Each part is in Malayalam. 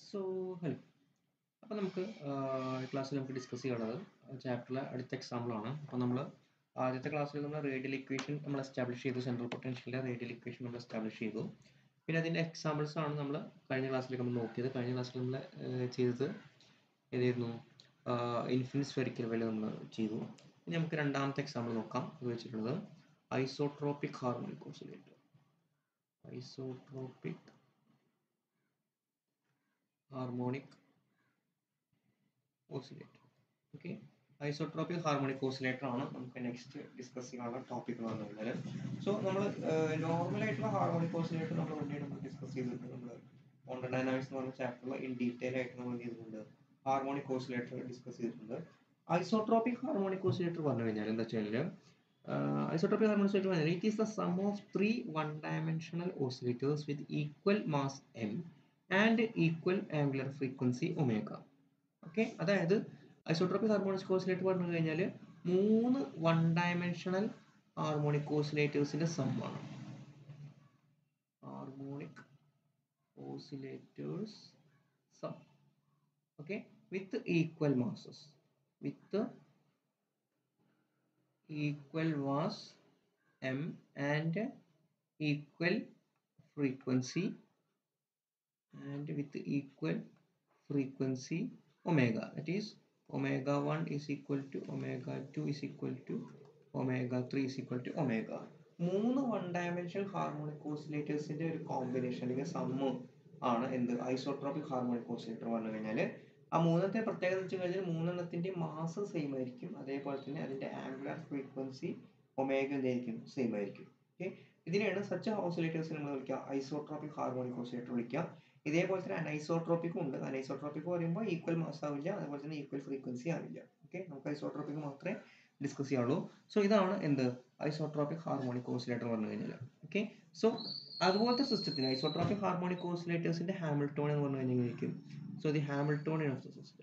സോ ഹലോ അപ്പോൾ നമുക്ക് ക്ലാസ്സിൽ നമുക്ക് ഡിസ്കസ് ചെയ്യാനുള്ളത് ചാപ്റ്ററിലെ അടുത്ത എക്സാമ്പിളാണ് അപ്പോൾ നമ്മൾ ആദ്യത്തെ ക്ലാസ്സിൽ നമ്മൾ റേഡിയൽ ഇക്വേഷൻ നമ്മൾ എസ്റ്റാബ്ലിഷ് ചെയ്തു സെൻട്രൽ പൊട്ടൻഷ്യലിൻ്റെ റേഡിയൽ ഇക്വേഷൻ നമ്മൾ എസ്റ്റാബ്ലിഷ് ചെയ്തു പിന്നെ അതിൻ്റെ എക്സാമ്പിൾസ് ആണ് നമ്മൾ കഴിഞ്ഞ ക്ലാസ്സിലേക്ക് നമ്മൾ നോക്കിയത് കഴിഞ്ഞ ക്ലാസ്സിൽ നമ്മൾ ചെയ്തത് ഏതായിരുന്നു ഇൻഫിനിറ്റ് സ്ഫെറിക്കൽ വാല്യൂ നമ്മൾ ചെയ്തു ഇനി നമുക്ക് രണ്ടാമത്തെ എക്സാമ്പിൾ നോക്കാം ഇത് വെച്ചിട്ടുള്ളത് isotropic harmonic oscillator isotropic harmonic oscillator okay isotropic harmonic oscillator ആണ് നമുക്ക് നെക്സ്റ്റ് ഡിസ്കസ് ചെയ്യാനുള്ള ടോപ്പിക് എന്ന് പറഞ്ഞു കഴിഞ്ഞാൽ സോ നമ്മൾ നോർമൽ ആയിട്ടുള്ള ഹാർമോണിക് ഓസിലേറ്റർ നമ്മൾ വേണ്ടിയിട്ട് നമ്മൾ ഡിസ്കസ് ചെയ്തിട്ടുണ്ട് നമ്മൾ ക്വാണ്ടം ഡൈനാമിക്സ് എന്ന് പറഞ്ഞ ചാപ്റ്ററിൽ ഇൻ ഡീറ്റെയിൽ ആയിട്ട് നമ്മൾ ചെയ്തിട്ടുണ്ട് ഹാർമോണിക് ഓസിലേറ്റർ ഡിസ്കസ് ചെയ്തിട്ടുണ്ട് ഐസോട്രോപിക് ഹാർമോണിക് ഓസിലേറ്റർ പറഞ്ഞു കഴിഞ്ഞാൽ എന്താ വെച്ചാൽ ഐസോട്രോപിക് ഹാർമോണിക് ഓസിലേറ്റർ പറഞ്ഞാൽ it is the sum of three one dimensional oscillators with equal mass m and equal angular frequency omega okay അതായത് ഐസോട്രോപിക് ഹാർമോണിക് ഓസിലേറ്റർ പറഞ്ഞു കഴിഞ്ഞാൽ മൂന്ന് വൺ ഡയമെൻഷണൽ ഹാർമോണിക് ഓസിലേറ്റേഴ്സിന്റെ സമ്മാണ് harmonic oscillators sum okay with equal masses with equal mass m and equal frequency and with equal frequency omega that is omega 1 is equal to omega 2 is equal to omega 3 is equal to omega മൂന്ന് വൺ ഡയമെൻഷണൽ ഹാർമോണിക് ഓസിലേറ്റേഴ്സിന്റെ ഒരു കോമ്പിനേഷൻ അല്ലെങ്കിൽ സമ്മ് ആണ് എന്ത് ഐസോട്രോപിക് ഹാർമോണിക് ഓസിലേറ്റർ പറഞ്ഞു കഴിഞ്ഞാൽ ആ മൂന്നത്തെ പ്രത്യേകത എന്ന് വെച്ച് കഴിഞ്ഞാൽ മൂന്നെണ്ണത്തിന്റെ മാസ് സെയിം ആയിരിക്കും അതേപോലെ തന്നെ അതിന്റെ ആംഗുലർ ഫ്രീക്വൻസി ഒമേഗ എന്തായിരിക്കും സെയിം ആയിരിക്കും ഓക്കെ ഇതിനെയാണ് സച്ച് ഓസിലേറ്റേഴ്സ് നമ്മൾ വിളിക്കുക ഐസോട്രോപിക് ഹാർമോണിക് ഓസിലേറ്റർ വിളിക്കുക ഇതേപോലെ തന്നെ അനൈസോട്രോപ്പിക്കും ഉണ്ട് അനൈസോട്രോപ്പിക് പറയുമ്പോൾ ഈക്വൽ മാസ് ആവില്ല അതുപോലെ തന്നെ ഈക്വൽ ഫ്രീക്വൻസി ആവില്ല ഓക്കെ നമുക്ക് ഐസോട്രോപ്പിക് മാത്രമേ ഡിസ്കസ് ചെയ്യാവുള്ളൂ സോ ഇതാണ് എന്ത് ഐസോട്രോപിക് ഹാർമോണിക് ഓസിലേറ്റർ പറഞ്ഞു കഴിഞ്ഞാൽ ഓക്കെ സോ അതുപോലത്തെ സിസ്റ്റത്തിന് ഐസോട്രോപിക് ഹാർമോണിക് ഓസിലേറ്റേഴ്സിന്റെ ഹാമിൽട്ടോൺ എന്ന് പറഞ്ഞു കഴിഞ്ഞാൽ so the Hamiltonian of the system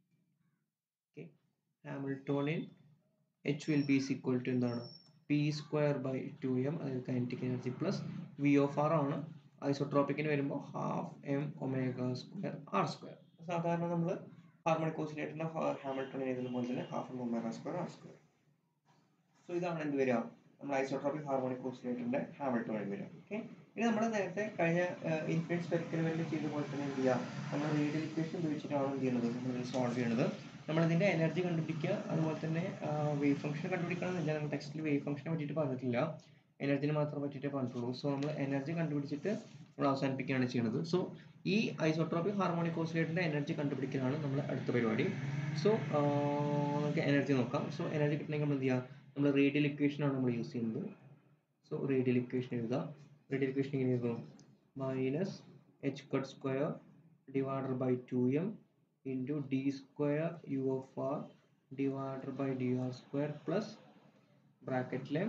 okay Hamiltonian H will be is equal to എന്താണ് p square by two m അതായത് kinetic energy plus V of R ആണ് ഐസോട്രോപ്പിക്കിന് വരുമ്പോൾ half m omega square r square സാധാരണ നമ്മൾ ഹാർമോണിക് ഓസിലേറ്ററിന്റെ ഹാമിൽട്ടൺ എഴുതുന്ന പോലെ തന്നെ half m omega square r square so ഇതാണ് എന്ത് വരിക നമ്മൾ ഐസോട്രോപിക് ഹാർമോണിക് ഓസിലേറ്ററിന്റെ ഹാമിൽട്ടൺ വരിക ഓക്കെ ഇനി നമ്മൾ നേരത്തെ കഴിഞ്ഞ ഇൻഫിനിറ്റ് സ്പെരിക്കൽ വേണ്ടി ചെയ്ത പോലെ തന്നെ എന്ത് ചെയ്യുക നമ്മൾ റേഡിയൽ ഇക്വേഷൻ ഉപയോഗിച്ചിട്ടാണ് എന്ത് ചെയ്യുന്നത് നമ്മൾ സോൾവ് ചെയ്യുന്നത് നമ്മൾ ഇതിന്റെ എനർജി കണ്ടുപിടിക്കുക അതുപോലെ തന്നെ വേവ് ഫംഗ്ഷൻ കണ്ടുപിടിക്കണം എന്നില്ല നമ്മൾ ടെക്സ്റ്റിൽ വേവ് ഫംഗ്ഷനെ പറ്റിയിട്ട് പറഞ്ഞിട്ടില്ല എനർജിനെ മാത്രം പറ്റിയിട്ടേ പറഞ്ഞിട്ടുള്ളൂ സോ നമ്മൾ എനർജി കണ്ടുപിടിച്ചിട്ട് നമ്മൾ അവസാനിപ്പിക്കുകയാണ് ചെയ്യുന്നത് സോ ഈ ഐസോട്രോപിക് ഹാർമോണിക് ഓസിലേറ്ററിന്റെ എനർജി കണ്ടുപിടിക്കലാണ് നമ്മൾ അടുത്ത പരിപാടി സോ നമുക്ക് എനർജി നോക്കാം സോ എനർജി കിട്ടണമെങ്കിൽ നമ്മൾ എന്ത് ചെയ്യുക നമ്മൾ റേഡിയൽ ഇക്വേഷൻ ആണ് നമ്മൾ യൂസ് ചെയ്യുന്നത് സോ റേഡിയൽ ഇക്വേഷൻ എഴുതുക റേഡിയൽ ഇക്വേഷൻ എങ്ങനെ എഴുതും minus h cut square divider by two m into d square u of R divider by D R square plus ബ്രാക്കറ്റിലെ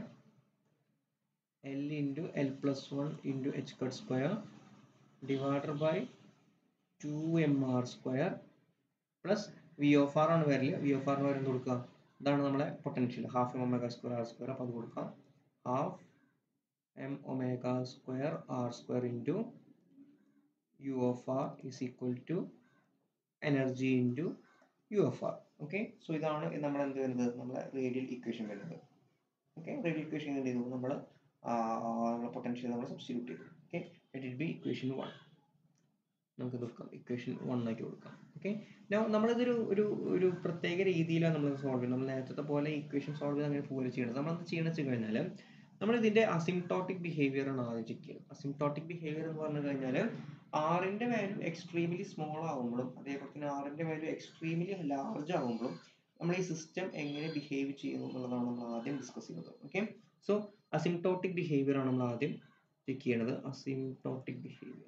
L into L plus 1 into h cut square divided by 2mr square plus v of r ആണ് വരല് v of r എന്ന് പറയുന്നത് കൊടുക്കുക ഇതാണ് നമ്മളെ potential half m omega square r square അപ്പോൾ അത് കൊടുക്കാം half m omega square r square into u of R is equal to energy into u of r okay so ഇതാണ് നമ്മൾ എന്ത് വരുന്നത് നമ്മളെ റേഡിയൽ ഇക്വേഷൻ വരുന്നത് ഓക്കെ റേഡിയൽ ഇക്വേഷൻ എന്ത് ചെയ്തു നമ്മൾ നമ്മുടെ പൊട്ടൻഷ്യൽ നമ്മൾ സബ്സ്റ്റിറ്റ്യൂട്ട് ചെയ്തു okay let it be equation one നമുക്ക് കൊടുക്കാം ഇക്വേഷൻ വൺ ആക്കി കൊടുക്കാം ഓക്കെ നമ്മളിതൊരു ഒരു ഒരു പ്രത്യേക രീതിയിലാണ് നമ്മൾ സോൾവ് ചെയ്യുന്നത് നമ്മൾ നേരത്തെ പോലെ ഇക്വേഷൻ സോൾവ് ചെയ്ത് അങ്ങനെ പോലെ ചെയ്യണം നമ്മൾ എന്ത് ചെയ്യണം വെച്ച് കഴിഞ്ഞാൽ നമ്മൾ ഇതിന്റെ അസിംടോട്ടിക് ബിഹേവിയർ ആണ് ആദ്യം ചെക്ക് ചെയ്യുന്നത് അസിംടോട്ടിക് ബിഹേവിയർ എന്ന് പറഞ്ഞു കഴിഞ്ഞാൽ ആറിന്റെ വാല്യൂ എക്സ്ട്രീംലി സ്മോൾ ആകുമ്പോഴും അതേപോലെ തന്നെ ആറിന്റെ വാല്യൂ എക്സ്ട്രീംലി ലാർജ് ആകുമ്പോഴും നമ്മൾ ഈ സിസ്റ്റം എങ്ങനെ ബിഹേവ് ചെയ്യുന്നു എന്നുള്ളതാണ് നമ്മൾ ആദ്യം ഡിസ്കസ് ചെയ്യുന്നത് ഓക്കെ സോ അസിംടോട്ടിക് ബിഹേവിയർ ആണ് നമ്മൾ ആദ്യം ചെക്ക് ചെയ്യണത് asymptotic behaviour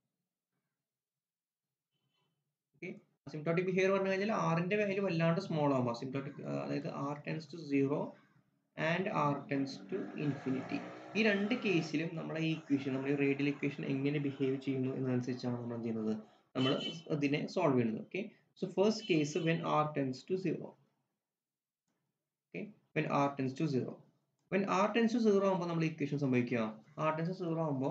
okay asymptotic behaviour പറഞ്ഞു കഴിഞ്ഞാൽ ആറിന്റെ വാല്യൂ വല്ലാണ്ട് സ്മോൾ ആകുമ്പോൾ അസിംടോട്ടിക് അതായത് r tends to zero and r tends to infinity ഈ രണ്ട് കേസിലും നമ്മുടെ ഈ ഇക്വേഷൻ നമ്മൾ ഈ റേഡിയൽ ഇക്വേഷൻ എങ്ങനെ ബിഹേവ് ചെയ്യുന്നു എന്നതനുസരിച്ചാണ് നമ്മൾ ചെയ്യുന്നത് നമ്മൾ ഇതിനെ സോൾവ് ചെയ്യുന്നത് okay so first case when r tends to zero okay when r tends to zero when r tends to zero ആകുമ്പോൾ നമ്മൾ ഇക്വേഷൻ സംഭവിക്കുക ആർ ടെൻസ് ടു സീറോ ആകുമ്പോൾ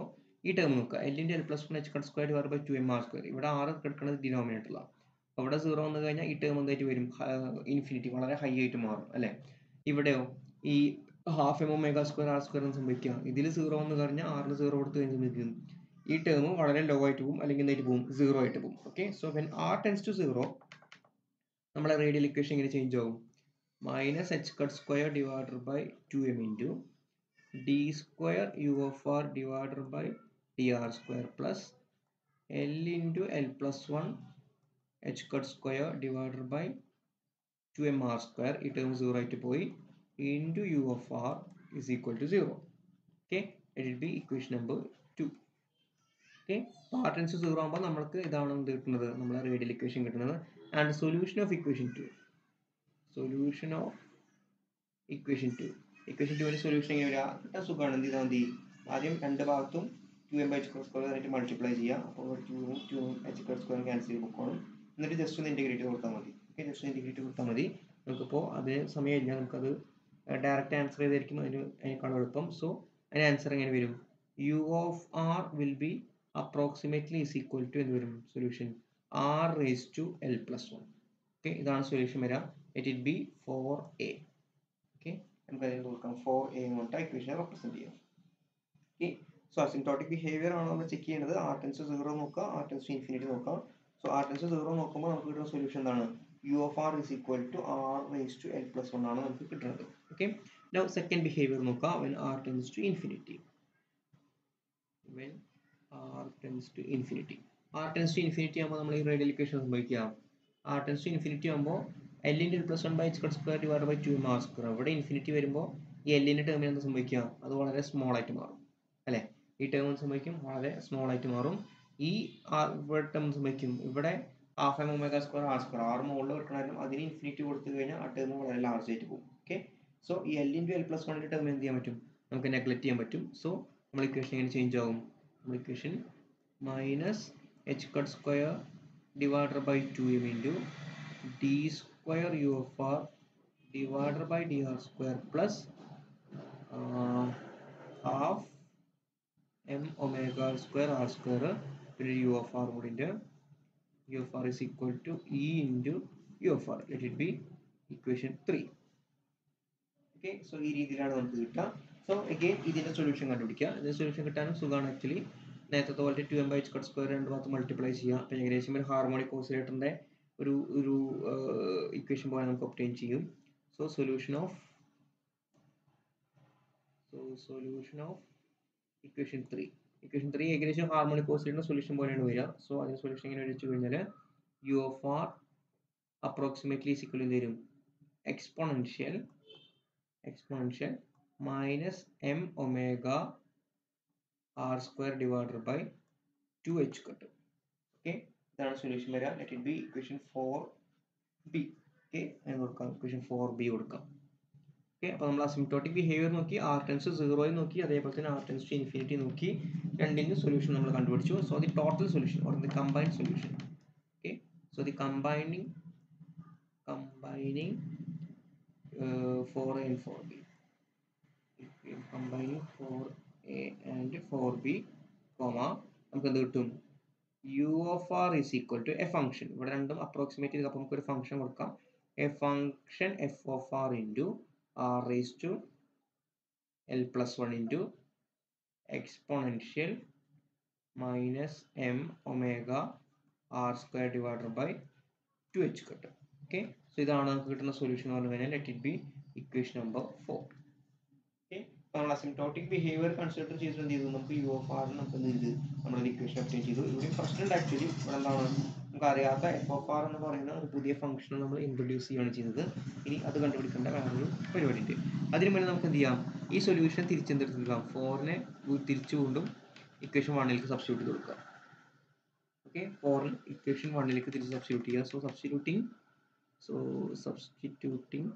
ഈ ടേം നോക്കുക l into L plus one h cut square divide by two m r square ഇവിടെ ആറ് കിടക്കുന്നത് ഡിനോമിനേറ്ററിലാണ് അപ്പോൾ ഇവിടെ സീറോ വന്നു കഴിഞ്ഞാൽ ഈ ടേം എന്തായിട്ട് വരും ഇൻഫിനിറ്റി വളരെ ഹൈ ആയിട്ട് മാറും അല്ലേ ഇവിടെയോ ഈ half m omega square r square എന്ന് സംഭവിക്കുക ഇതിൽ സീറോ വന്നു കഴിഞ്ഞാൽ ആറിന് സീറോ കൊടുത്ത് കഴിഞ്ഞ് സംഭവിക്കും ഈ ടേം വളരെ ലോ ആയിട്ട് പോകും അല്ലെങ്കിൽ എന്തായിട്ട് പോകും സീറോ ആയിട്ട് പോകും okay so when r tends to zero നമ്മളെ റേഡിയൽ ഇക്വേഷൻ ഇങ്ങനെ ചേഞ്ച് ആവും minus h cut square divided by two m into d square u of R divided by D R square plus l into L plus one h cut square divided by two m r square ഈ ടേം സീറോ ആയിട്ട് പോയി into u of R is equal to zero okay it will be equation number two okay r tends zero ആകുമ്പോൾ നമുക്ക് ഇതാണ് എന്ത് കിട്ടുന്നത് നമ്മളെ റേഡിയൽ ഇക്വേഷൻ കിട്ടുന്നത് and solution of equation two solution of equation two equation ടുവിൻ്റെ സൊല്യൂഷൻ എങ്ങനെ വരിക കിട്ടാൻ സുഖമാണ് എന്ത് ചെയ്താൽ മതി ആദ്യം രണ്ട് ഭാഗത്തും two m by h square ആയിട്ട് മൾട്ടിപ്ലൈ ചെയ്യുക അപ്പോൾ ടൂവും ടൂവും എച്ച് സ്ക്വയർ ക്യാൻസൽ ചെയ്ത് പൊക്കോളും എന്നിട്ട് ജസ്റ്റ് ഒന്ന് ഇൻറ്റഗ്രേറ്റ് കൊടുത്താൽ മതി ഓക്കെ ജസ്റ്റ് ഇൻറ്റഗ്രേറ്റ് കൊടുത്താൽ മതി നമുക്കിപ്പോൾ അതേ സമയമില്ല നമുക്കത് ഡയറക്റ്റ് ആൻസർ ചെയ്തായിരിക്കും അതിന് അതിനേക്കാളും എളുപ്പം സോ അതിന് ആൻസർ എങ്ങനെ വരും u of r will be approximately is equal to എന്ത് വരും solution r raise to L plus one okay ഇതാണ് സൊല്യൂഷൻ വരാം it it be for a okay നമുക്ക് അതിന് കൊടുക്കാം ഫോർ എ കൊണ്ട് ഇക്വേഷനെ റെപ്രസെൻറ്റ് ചെയ്യാം ഓക്കെ സോ അസിംപ്റ്റോട്ടിക് ബിഹേവിയർ ആണ് നമ്മൾ ചെക്ക് ചെയ്യുന്നത് ആർ ടെൻസ് സീറോ നോക്കുക ആർ ടെൻസ് ഇൻഫിനിറ്റി നോക്കാം സോ ആർ ടെൻസ് സീറോ നോക്കുമ്പോൾ നമുക്ക് കിട്ടുന്ന സൊല്യൂഷൻ എന്താണ് u of R is equal to r raise to L plus one ആണ് നമുക്ക് കിട്ടുന്നത് ഓക്കെ നൗ സെക്കൻഡ് ബിഹേവിയർ നോക്കാം when r tends to infinity when r tends to infinity r tends to infinity ആകുമ്പോൾ നമ്മൾ ഈ റേഡിയൽ ഇക്വേഷൻ സംഭവിക്കുക ആർ ടെൻസ് ടു ഇൻഫിനിറ്റി ആകുമ്പോൾ എല്ലിൻ്റെ plus one by H cut square divide by two m r square അവിടെ ഇൻഫിനിറ്റി വരുമ്പോൾ ഈ എല്ലിൻ്റെ ടേമിൽ എന്താ സംഭവിക്കുക അത് വളരെ സ്മോൾ ആയിട്ട് മാറും അല്ലേ ഈ ടേം സംഭവിക്കും വളരെ സ്മോൾ ആയിട്ട് മാറും ഈ ആർ ഇവിടെ ടേം സംഭവിക്കും ഇവിടെ half m omega square r square r മുകളിൽ കിട്ടണമെങ്കിലും അതിന് ഇൻഫിനിറ്റി കൊടുത്തു കഴിഞ്ഞാൽ ആ ടേം വളരെ ലാർജ് ആയിട്ട് പോകും ഓക്കെ സോ ഈ എൽ ഇൻറ്റു എൽ പ്ലസ് വണ്ണിൻ്റെ ടേം എന്ത് ചെയ്യാൻ പറ്റും നമുക്ക് നെഗ്ലക്ട് ചെയ്യാൻ പറ്റും സോ നമ്മൾ ഇക്വേഷൻ എങ്ങനെ ചേഞ്ച് ആവും നമ്മൾ equation minus h cut square divider by two m into d square u of R divider by D R square plus half m omega square r square പിന്നെ യു ഓഫ് ആർ കൂടിൻ്റെ u of R is equal to E into u of r let it be equation three okay so ഈ രീതിയിലാണ് നമുക്ക് കിട്ടുക സോ അഗെയിൻ ഇതിൻ്റെ സൊല്യൂഷൻ കണ്ടുപിടിക്കുക ഇതിൻ്റെ സൊല്യൂഷൻ കിട്ടാനും സുഖമാണ് ആക്ച്വലി നേരത്തെ പോലെ two m by H cut square രണ്ട് ഭാഗത്ത് മൾട്ടിപ്ലൈ ചെയ്യാം അപ്പം ഏകദേശം ഒരു ഹാർമോണിക് ഓസിലേറ്ററിൻ്റെ ഒരു ഒരു ഇക്വേഷൻ പോലെ നമുക്ക് ഒപ്റ്റെയിൻ ചെയ്യും so solution of so solution of equation three equation three ഏകദേശം ഹാർമോണിക് ഓസിലേറ്ററിൻ്റെ സൊല്യൂഷൻ പോലെയാണ് വരിക സോ അതിന് സൊല്യൂഷൻ എങ്ങനെ വെച്ച് കഴിഞ്ഞാൽ U of R approximately equal എന്ത് വരും exponential exponential minus M omega R square divided by two H cut okay ഇതാണ് സൊല്യൂഷൻ വരിക let it be equation four B okay അതിന് കൊടുക്കാം ഇക്വേഷൻ ഫോർ ബി കൊടുക്കാം ഓക്കെ അപ്പോൾ നമ്മൾ അസിംപ്റ്റോട്ടിക് ബിഹേവിയർ നോക്കി ആർ ടെൻസ് സീറോയിൽ നോക്കി അതേപോലെ തന്നെ ആർ ടെൻസ് ടു ഇൻഫിനിറ്റി നോക്കി രണ്ടിൻ്റെ സൊല്യൂഷൻ നമ്മൾ കണ്ടുപിടിച്ചു so the total solution or the combined solution okay so the combining combining four A and four B combining four A and four B comma നമുക്ക് എന്ത് കിട്ടും U of R is equal to a function ഇവിടെ രണ്ടും അപ്രോക്സിമേറ്റ് ചെയ്തപ്പോൾ നമുക്ക് ഒരു ഫംഗ്ഷൻ കൊടുക്കാം a function F of R into R raise to L plus one into exponential minus M omega R square divided by two H cut okay so ഇതാണ് നമുക്ക് കിട്ടുന്ന സൊല്യൂഷൻ എന്ന് പറഞ്ഞു കഴിഞ്ഞാൽ let it be equation number four okay നമ്മൾ അസിംപ്റ്റോട്ടിക് ബിഹേവിയർ കൺസിഡർ ചെയ്തിട്ട് എന്ത് ചെയ്തു നമുക്ക് യു ഓഫ് ആർ നമുക്ക് എന്ത് ചെയ്തു നമ്മളൊരു ഇക്വേഷൻ ഒപ്റ്റൈൻ ചെയ്തു ഇവിടെ പ്രശ്നമുണ്ട് ആക്ച്വലി ഇവിടെ എന്താണ് നമുക്ക് അറിയാത്ത എഫ് ഓഫ് ആർ എന്ന് പറയുന്ന ഒരു പുതിയ ഫംഗ്ഷൻ നമ്മൾ ഇൻട്രൊഡ്യൂസ് ചെയ്യുകയാണ് ചെയ്തത് ഇനി അത് കണ്ടുപിടിക്കേണ്ട വേറൊരു പരിപാടി ഉണ്ട് അതിന് മുന്നേ നമുക്ക് എന്ത് ചെയ്യാം ഈ സൊല്യൂഷൻ തിരിച്ചെന്തെടുക്കാം ഫോറിനെ തിരിച്ചു കൊണ്ടും ഇക്വേഷൻ വണ്ണിലേക്ക് സബ്സ്റ്റിറ്റ്യൂട്ട് ചെയ്ത് കൊടുക്കുക ഓക്കെ ഫോറിൽ ഇക്വേഷൻ വണ്ണിലേക്ക് തിരിച്ച് സബ്സ്റ്റിറ്റ്യൂട്ട് ചെയ്യുക so substituting so substituting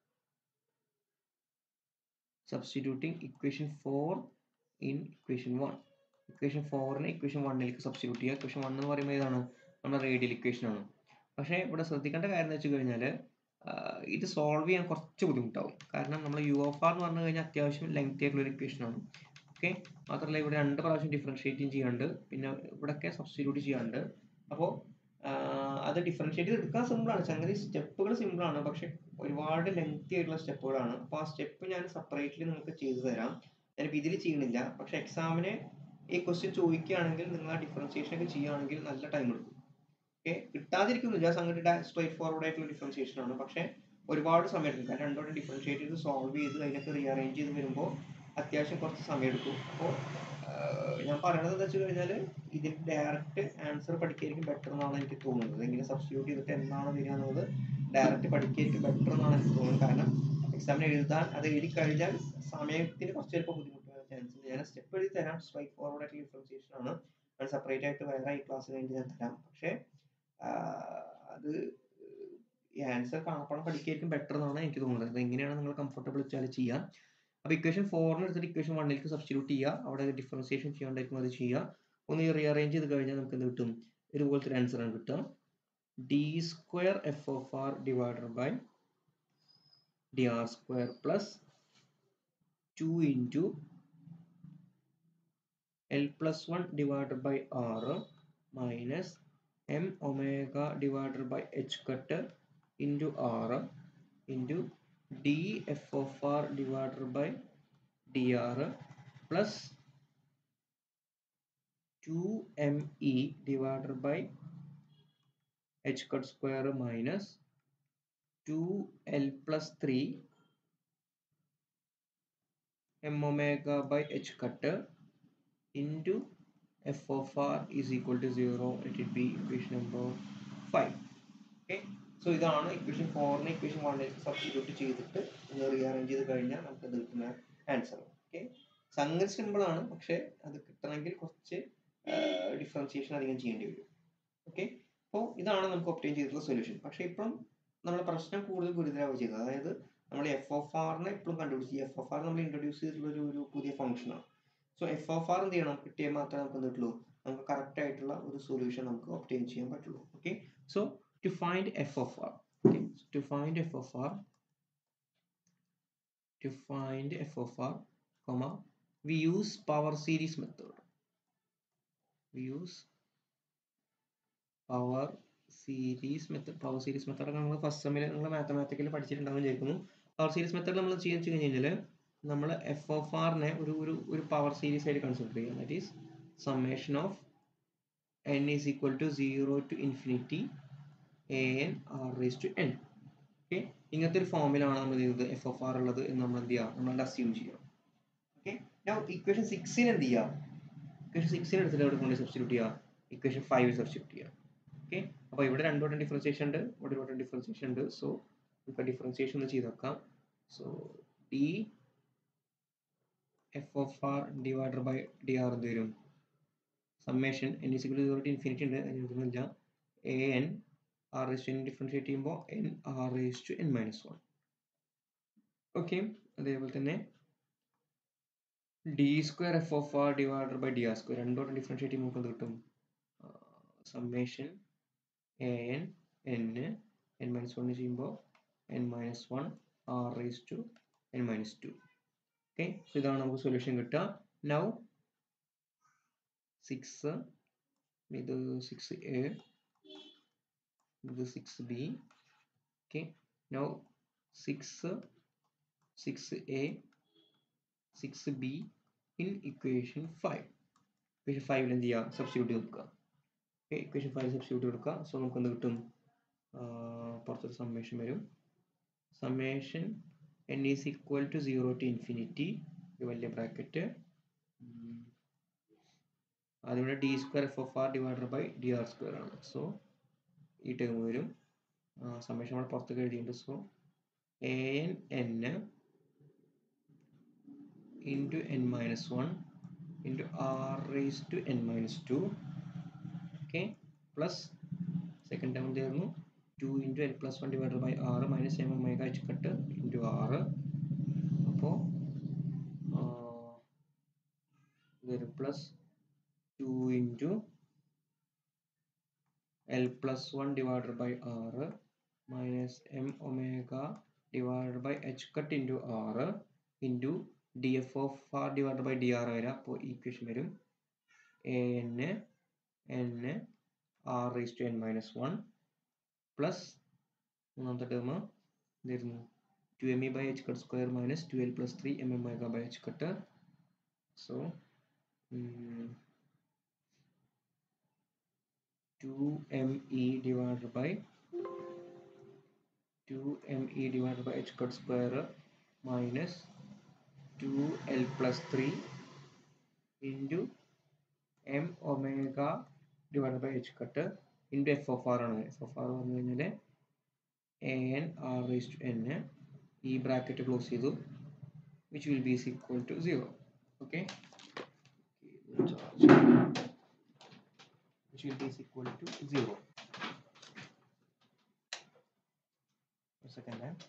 substituting equation 4 in equation 1 equation ഫോറിനെ ഇക്വേഷൻ വണ്ണിലേക്ക് സബ്സ്റ്റിറ്റ്യൂട്ട് ചെയ്യുക ഇക്വേഷൻ വൺ എന്ന് പറയുമ്പോൾ ഏതാണ് നമ്മുടെ റേഡിയൽ ഇക്വേഷൻ ആണ് പക്ഷേ ഇവിടെ ശ്രദ്ധിക്കേണ്ട കാര്യം എന്ന് വെച്ച് കഴിഞ്ഞാൽ ഇത് സോൾവ് ചെയ്യാൻ കുറച്ച് ബുദ്ധിമുട്ടാവും കാരണം നമ്മൾ യു ഓഫ് ആർ എന്ന് പറഞ്ഞു കഴിഞ്ഞാൽ അത്യാവശ്യം ലെങ്തി ആയിട്ടുള്ള ഒരു ഇക്വേഷൻ ആണ് ഓക്കെ മാത്രമല്ല ഇവിടെ രണ്ട് പ്രാവശ്യം ഡിഫറൻഷിയേറ്റും ചെയ്യാണ്ട് പിന്നെ ഇവിടെയൊക്കെ സബ്സ്റ്റിറ്റ്യൂട്ട് ചെയ്യാണ്ട് അപ്പോൾ അത് ഡിഫറൻഷിയേറ്റ് എടുക്കാൻ സിമ്പിളാണ് സംഗതി സ്റ്റെപ്പുകൾ സിമ്പിളാണ് പക്ഷെ ഒരുപാട് ലെങ്തി ആയിട്ടുള്ള സ്റ്റെപ്പുകളാണ് അപ്പോൾ ആ സ്റ്റെപ്പ് ഞാൻ സെപ്പറേറ്റ്ലി നിങ്ങൾക്ക് ചെയ്തു തരാം ഞാനിപ്പോൾ ഇതിൽ ചെയ്യണില്ല പക്ഷെ എക്സാമിന് ഈ ക്വസ്റ്റ്യൻ ചോദിക്കുകയാണെങ്കിൽ നിങ്ങൾ ആ ഡിഫറൻഷിയേഷൻ ഒക്കെ ചെയ്യുകയാണെങ്കിൽ നല്ല ടൈം എടുക്കും ഓക്കെ കിട്ടാതിരിക്കുന്നില്ല സംഗതി സ്ട്രേറ്റ് ഫോർവേഡ് ആയിട്ടുള്ള ഡിഫറൻഷിയേഷൻ ആണ് പക്ഷെ ഒരുപാട് സമയം എടുക്കും കാരണം രണ്ടോടെ ഡിഫറൻഷിയേറ്റ് ചെയ്ത് സോൾവ് ചെയ്ത് അതിനൊക്കെ റീഅറേഞ്ച് ചെയ്ത് വരുമ്പോൾ അത്യാവശ്യം കുറച്ച് സമയം എടുക്കും അപ്പോൾ ഞാൻ പറയണത് എന്താ വെച്ച് കഴിഞ്ഞാൽ ഇതിൽ ഡയറക്റ്റ് ആൻസർ പഠിക്കായിരിക്കും ബെറ്റർ എന്നാണ് എനിക്ക് തോന്നുന്നത് എങ്ങനെ സബ്സ്റ്റിറ്റ്യൂട്ട് ചെയ്തിട്ട് എന്താണ് വരിക എന്നുള്ളത് ഡയറക്റ്റ് പഠിക്കായിരിക്കും ബെറ്റർ എന്നാണ് എനിക്ക് തോന്നുന്നത് കാരണം എക്സാമിന് എഴുതാൻ അത് എഴുതി കഴിഞ്ഞാൽ സമയത്തിന് കുറച്ച് ചിലപ്പോൾ ബുദ്ധിമുട്ട് വരാൻ ചാൻസ് ഉണ്ട് ഞാൻ സ്റ്റെപ്പ് എഴുതി തരാം സ്ട്രൈറ്റ് ഫോർവേഡ് ആയിട്ടുള്ള ഡിഫറൻസിയേഷൻ ആണ് ഞാൻ സെപ്പറേറ്റ് ആയിട്ട് വേറെ ഈ ക്ലാസ് കഴിഞ്ഞ് ഞാൻ തരാം പക്ഷേ അത് ഈ ആൻസർ കാണപ്പണം പഠിക്കായിരിക്കും ബെറ്റർ എന്നാണ് എനിക്ക് തോന്നുന്നത് അത് എങ്ങനെയാണ് നിങ്ങൾ കംഫർട്ടബിൾ വെച്ചാൽ ചെയ്യാം അപ്പോൾ ഇക്വേഷൻ ഫോറിന് എടുത്തിട്ട് ഇക്വേഷൻ വണ്ണിലേക്ക് സബ്സ്റ്റിറ്റ്യൂട്ട് ചെയ്യുക അവിടെ ഡിഫറൻസിയേഷൻ ചെയ്യാണ്ടായിരിക്കും അത് ചെയ്യുക ഒന്ന് റീഅറേഞ്ച് ചെയ്ത് കഴിഞ്ഞാൽ നമുക്ക് എന്ത് കിട്ടും ഇതുപോലത്തെ ഒരു ആൻസർ ആണ് കിട്ടുക D square F of R divided by D R square plus two into L plus one divided by R minus M omega divided by H cut into R into D F of R divided by D R plus two M E divided by H cut square minus two L plus three M omega by H cut into F of R is equal to zero it it be equation number five okay so ഇതാണ് ഇക്വേഷൻ ഫോറിനെ ഇക്വേഷൻ വണ്ണിലേക്ക് സബ്സ്റ്റിറ്റ്യൂട്ട് ചെയ്തിട്ട് ഒന്ന് റീഅറേഞ്ച് ചെയ്ത് കഴിഞ്ഞാൽ നമുക്ക് അത് കിട്ടുന്ന ആൻസർ ഓക്കെ സംഗതി സിമ്പിൾ ആണ് പക്ഷേ അത് കിട്ടണമെങ്കിൽ കുറച്ച് ഡിഫറൻസിയേഷൻ അധികം ചെയ്യേണ്ടി വരും ഓക്കെ അപ്പോൾ ഇതാണ് നമുക്ക് ഒപ്റ്റൈൻ ചെയ്തിട്ടുള്ള സൊല്യൂഷൻ പക്ഷേ ഇപ്പം നമ്മുടെ പ്രശ്നം കൂടുതൽ ഗുരുതരമാവുക ചെയ്തത് അതായത് നമ്മൾ എഫ് ഓഫ് ആറിനെ ഇപ്പോഴും കണ്ടുപിടിച്ച് എഫ് ഓഫ് ആർ നമ്മൾ ഇൻട്രൊഡ്യൂസ് ചെയ്തിട്ടുള്ള ഒരു ഒരു പുതിയ ഫംഗ്ഷനാണ് സോ എഫ് ഓഫ് ആർ എന്ത് ചെയ്യണം കിട്ടിയാൽ മാത്രമേ നമുക്ക് എന്ത് കിട്ടുള്ളൂ നമുക്ക് കറക്റ്റ് ആയിട്ടുള്ള ഒരു സൊല്യൂഷൻ നമുക്ക് ഒപ്റ്റൈൻ ചെയ്യാൻ പറ്റുള്ളൂ okay so to find f of r okay so to find f of r to find f of r comma we use power series method we use power series method power series method നമ്മൾ ഫസ്റ്റ് സെമ്മിൽ നിങ്ങൾ മാത്തമാറ്റിക്കൽ പഠിച്ചിട്ടുണ്ടാവും വിചാരിക്കുന്നു പവർ സീരീസ് മെത്തേഡ് നമ്മൾ ചെയ്യാൻ വെച്ച് കഴിഞ്ഞാൽ നമ്മൾ എഫ് ഓഫ് ആറിനെ ഒരു ഒരു ഒരു പവർ സീരീസ് ആയിട്ട് കൺസിഡർ ചെയ്യുക that is summation of N is equal to zero to infinity A N R raise to N okay ഇങ്ങനത്തെ ഒരു ഫോമിലാണ് നമ്മൾ ചെയ്തത് എഫ് ഓഫ് ആർ ഉള്ളത് എന്ന് നമ്മൾ എന്ത് ചെയ്യുക നമ്മൾ അസ്യൂം ചെയ്യാം ഓക്കെ ഞാൻ ഇക്വേഷൻ സിക്സിന് എന്ത് ചെയ്യാം ഇക്വേഷൻ സിക്സിന് എടുത്തിട്ട് എവിടെ കൊണ്ട് സബ്സ്റ്റിറ്റ്യൂട്ട് ചെയ്യുക ഇക്വേഷൻ ഫൈവ് സബ്സ്റ്റിറ്റ്യൂട്ട് ചെയ്യാം ഓക്കെ അപ്പോൾ ഇവിടെ രണ്ട് വട്ടം ഡിഫറൻസിയേഷൻ ഉണ്ട് ഇവിടെ ഒരു വട്ടം ഡിഫറൻസിയേഷൻ ഉണ്ട് സോ നമുക്ക് ഡിഫറൻസിയേഷൻ ഒന്ന് ചെയ്ത് വെക്കാം so D F of R divider by D R എന്ത് വരും summation N is equal zero to infinity ഉണ്ട് അതിന് എഴുതുന്നില്ല A N R raise to N differentiate ചെയ്യുമ്പോൾ N R raise to N minus one okay അതേപോലെ തന്നെ D square F of R divider by D R square രണ്ടോടെ ഡിഫറൻഷിയേറ്റ് ചെയ്യുമ്പോൾ നമുക്ക് കിട്ടും summation A N N N minus one ചെയ്യുമ്പോൾ N minus one R raise to N minus two okay so ഇതാണ് നമുക്ക് സൊല്യൂഷൻ കിട്ടുക നൗ സിക്സ് ഇത് സിക്സ് എ ഇത് six B okay now six six A six B in equation five equation ഫൈവിൽ എന്ത് ചെയ്യുക സബ്സ്റ്റിറ്റ്യൂട്ട് കൊടുക്കുക ഓക്കെ ഇക്വേഷൻ ഫൈവ് സബ്സ്റ്റിറ്റ്യൂട്ട് കൊടുക്കുക സോ നമുക്ക് എന്ത് കിട്ടും പുറത്തൊരു സമ്മേഷൻ വരും summation N is equal to zero to infinity വലിയ ബ്രാക്കറ്റ് അതിവിടെ D square F of R divided by D R square ആണ് സോ ഈ ടേം വരും സമ്മേഷൻ നമ്മൾ പുറത്തേക്ക് എഴുതിയിട്ടുണ്ട് so A N N into N minus one into R raise to N minus two okay plus second term തീർന്നു two into N plus one divided by R minus M omega H cut into R അപ്പോൾ വരും plus two into L plus one divided by R minus M omega divided by H cut into R into D F of R divide by D R വരാം അപ്പോൾ ഈക്വേഷൻ വരും A N N R raise to N minus one plus മൂന്നാമത്തെ ടേം എന്തായിരുന്നു two M E by H cut square minus two L plus three M M omega by H cut so two M E divide by two M E divide by H cut square minus two L plus three into M omega divide by H cut into F of R ആണ് എഫ് ഓഫ് ആർ വന്നു കഴിഞ്ഞാൽ A N R raise to N ഈ ബ്രാക്കറ്റ് ക്ലോസ് ചെയ്തു which will be is equal to 0 okay charge which will be is equal to 0 a second then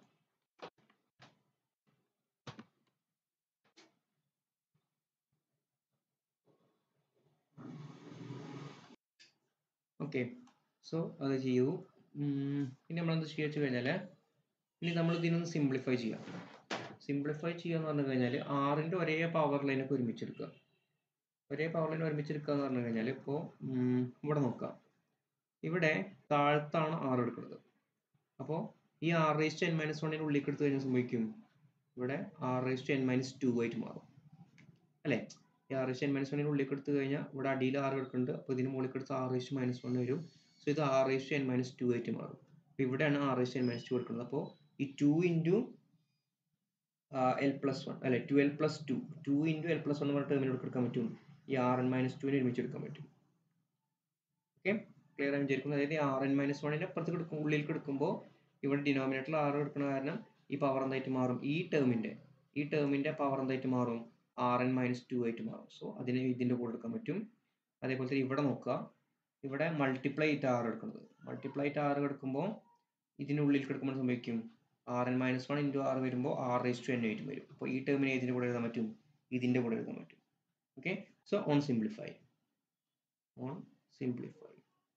okay so അത് ചെയ്യൂ ഉം, ഇനി നമ്മളെന്ത് ചെയ്യുക വെച്ച് കഴിഞ്ഞാൽ ഇനി നമ്മൾ ഇതിനൊന്ന് സിംപ്ലിഫൈ ചെയ്യാം സിംപ്ലിഫൈ ചെയ്യുക എന്ന് പറഞ്ഞു കഴിഞ്ഞാൽ ആറിൻ്റെ ഒരേ പവർ ലൈനൊക്കെ ഒരുമിച്ചെടുക്കുക ഒരേ പവർ ലൈൻ ഒരുമിച്ചെടുക്കുക എന്ന് പറഞ്ഞു കഴിഞ്ഞാൽ ഇപ്പോൾ ഇവിടെ നോക്കാം ഇവിടെ താഴത്താണ് ആറ് എടുക്കുന്നത് അപ്പോൾ ഈ R raise to N minus വണ്ണിന് ഉള്ളിലേക്ക് എടുത്തു കഴിഞ്ഞാൽ സംഭവിക്കും ഇവിടെ R raise to N minus two ആയിട്ട് മാറും അല്ലേ ഈ R raise to N minus വണ്ണിന് ഉള്ളിലേക്ക് എടുത്തു കഴിഞ്ഞാൽ ഇവിടെ അടിയിൽ ആറ് എടുക്കുന്നുണ്ട് അപ്പോൾ ഇതിന് മുകളിലേക്ക് എടുത്ത് R raise to minus one വരും സോ ഇത് R raise to N minus two ആയിട്ട് മാറും അപ്പോൾ ഇവിടെയാണ് R raise to N minus two എടുക്കുന്നത് അപ്പോൾ ഈ two into L plus one അല്ലെ two L plus two two into L plus one പറഞ്ഞ ടേമിനോട് എടുക്കാൻ പറ്റും ഈ ആർ എൻ മൈനസ് ടുവിനെ ഒരുമിച്ച് എടുക്കാൻ പറ്റും ഓക്കെ ക്ലിയർ ആയി വിചാരിക്കുന്നു അതായത് ആർ എൻ മൈനസ് വണ്ണിൻ്റെ അപ്പുറത്തേക്ക് എടുക്കും ഉള്ളിലേക്ക് എടുക്കുമ്പോൾ ഇവിടെ ഡിനോമിനേറ്ററിൽ ആറ് എടുക്കുന്ന കാരണം ഈ പവർ എന്തായിട്ട് മാറും ഈ ടേമിൻ്റെ ഈ ടേമിൻ്റെ പവർ എന്തായിട്ട് മാറും ആർ എൻ മൈനസ് ടു ആയിട്ട് മാറും സോ അതിനെ ഇതിൻ്റെ കൂടെ എടുക്കാൻ പറ്റും അതേപോലെ തന്നെ ഇവിടെ നോക്കുക ഇവിടെ മൾട്ടിപ്ലൈ ആയിട്ട് ആറ് എടുക്കുന്നത് മൾട്ടിപ്ലൈ ആയിട്ട് ആറ് എടുക്കുമ്പോൾ ഇതിനുള്ളിൽ എടുക്കുമ്പോൾ സംഭവിക്കും R N minus one into R വരുമ്പോൾ ആർ റേസ് ടു എൻ ആയിട്ട് വരും അപ്പോൾ ഈ ടേമിനെ ഇതിൻ്റെ കൂടെ എഴുതാൻ പറ്റും ഇതിൻ്റെ കൂടെ എഴുതാൻ പറ്റും okay so on simplify on simplify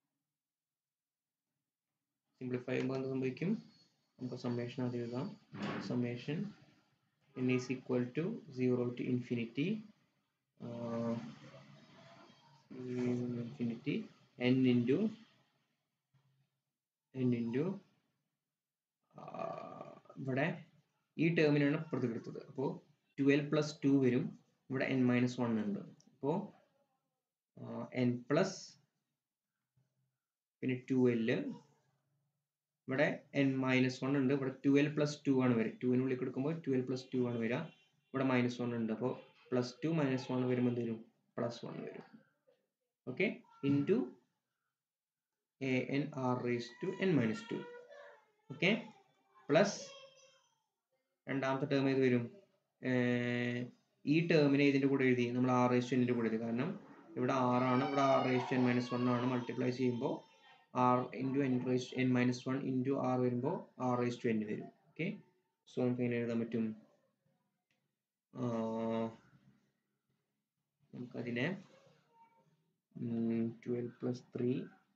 simplify ചെയ്യുമ്പോൾ എന്ത് സംഭവിക്കും നമുക്ക് സമ്മേഷൻ ആദ്യം എഴുതാം summation N is equal to zero to infinity infinity N into N into ഇവിടെ ഈ ടേമിനാണ് ഇപ്പുറത്ത് എടുത്തത് അപ്പോൾ ട്വൽവ് പ്ലസ് ടു വരും ഇവിടെ എൻ മൈനസ് വൺ ഉണ്ട് അപ്പോൾ എൻ പ്ലസ് പിന്നെ ട്വൽവ് ഇവിടെ എൻ മൈനസ് വൺ ഉണ്ട് ഇവിടെ ട്വൽവ് പ്ലസ് ടു ആണ് വരിക ടുവിനുള്ളിൽ എടുക്കുമ്പോൾ ട്വൽവ് പ്ലസ് ടു ആണ് വരിക ഇവിടെ മൈനസ് വൺ ഉണ്ട് അപ്പോൾ പ്ലസ് ടു മൈനസ് വൺ വരുമ്പോൾ എന്ത് വരും പ്ലസ് വൺ വരും okay into A N R raise to N minus two okay plus രണ്ടാമത്തെ ടേം ഏത് വരും ഈ ടേമിനെ ഇതിൻ്റെ കൂടെ എഴുതി നമ്മൾ ആർ റേസ് ടു എന്നിൻ്റെ കൂടെ എഴുതി കാരണം ഇവിടെ ആറാണ് ഇവിടെ R raise to N minus one ആണ് മൾട്ടിപ്ലൈ ചെയ്യുമ്പോൾ R into N raise N minus one into R വരുമ്പോൾ ആർ റേസ് ടു എൻ വരും ഓക്കെ സോ നമുക്ക് എങ്ങനെ എഴുതാൻ പറ്റും നമുക്കതിനെ twelve plus three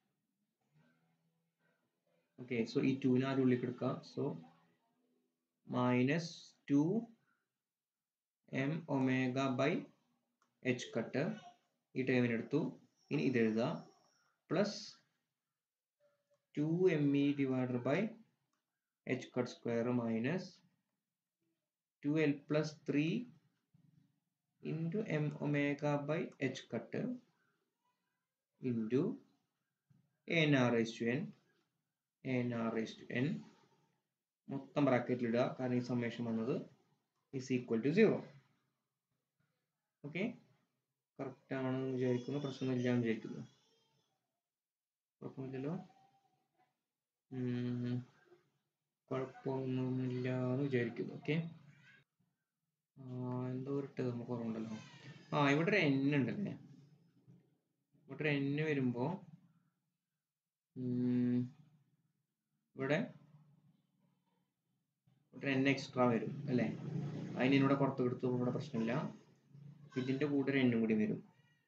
okay so ഈ ടുവിനെ ആദ്യം ഉള്ളിലേക്ക് എടുക്കുക so minus two M omega by H cut ഈ ടേമിന് എടുത്തു ഇനി ഇത് എഴുതുക plus two M E divided by H cut square minus two L plus three into M omega by H cut into N R S to N N R S to N മൊത്തം ബ്രാക്കറ്റിൽ ഇടുക കാരണം ഈ സമ്മേഷൻ വന്നത് is equal to zero okay correct ആണെന്ന് വിചാരിക്കുന്നു പ്രശ്നമില്ല എന്ന് വിചാരിക്കുന്നു കുഴപ്പമില്ലല്ലോ കുഴപ്പമൊന്നുമില്ല എന്ന് വിചാരിക്കുന്നു ഓക്കെ എന്തോ ഒരു ടേം കുറവുണ്ടല്ലോ ആ ഇവിടെ ഒരു എൻ ഉണ്ടല്ലേ ഇവിടെ ഒരു എൻ വരുമ്പോൾ ഇവിടെ ഇവിടെ എൻ എക്സ്ട്രാ വരും അല്ലേ അതിന് ഇവിടെ പുറത്ത് കൊടുത്തു ഇവിടെ പ്രശ്നമില്ല ഇതിൻ്റെ കൂടെ ഒരു എന്നും കൂടി വരും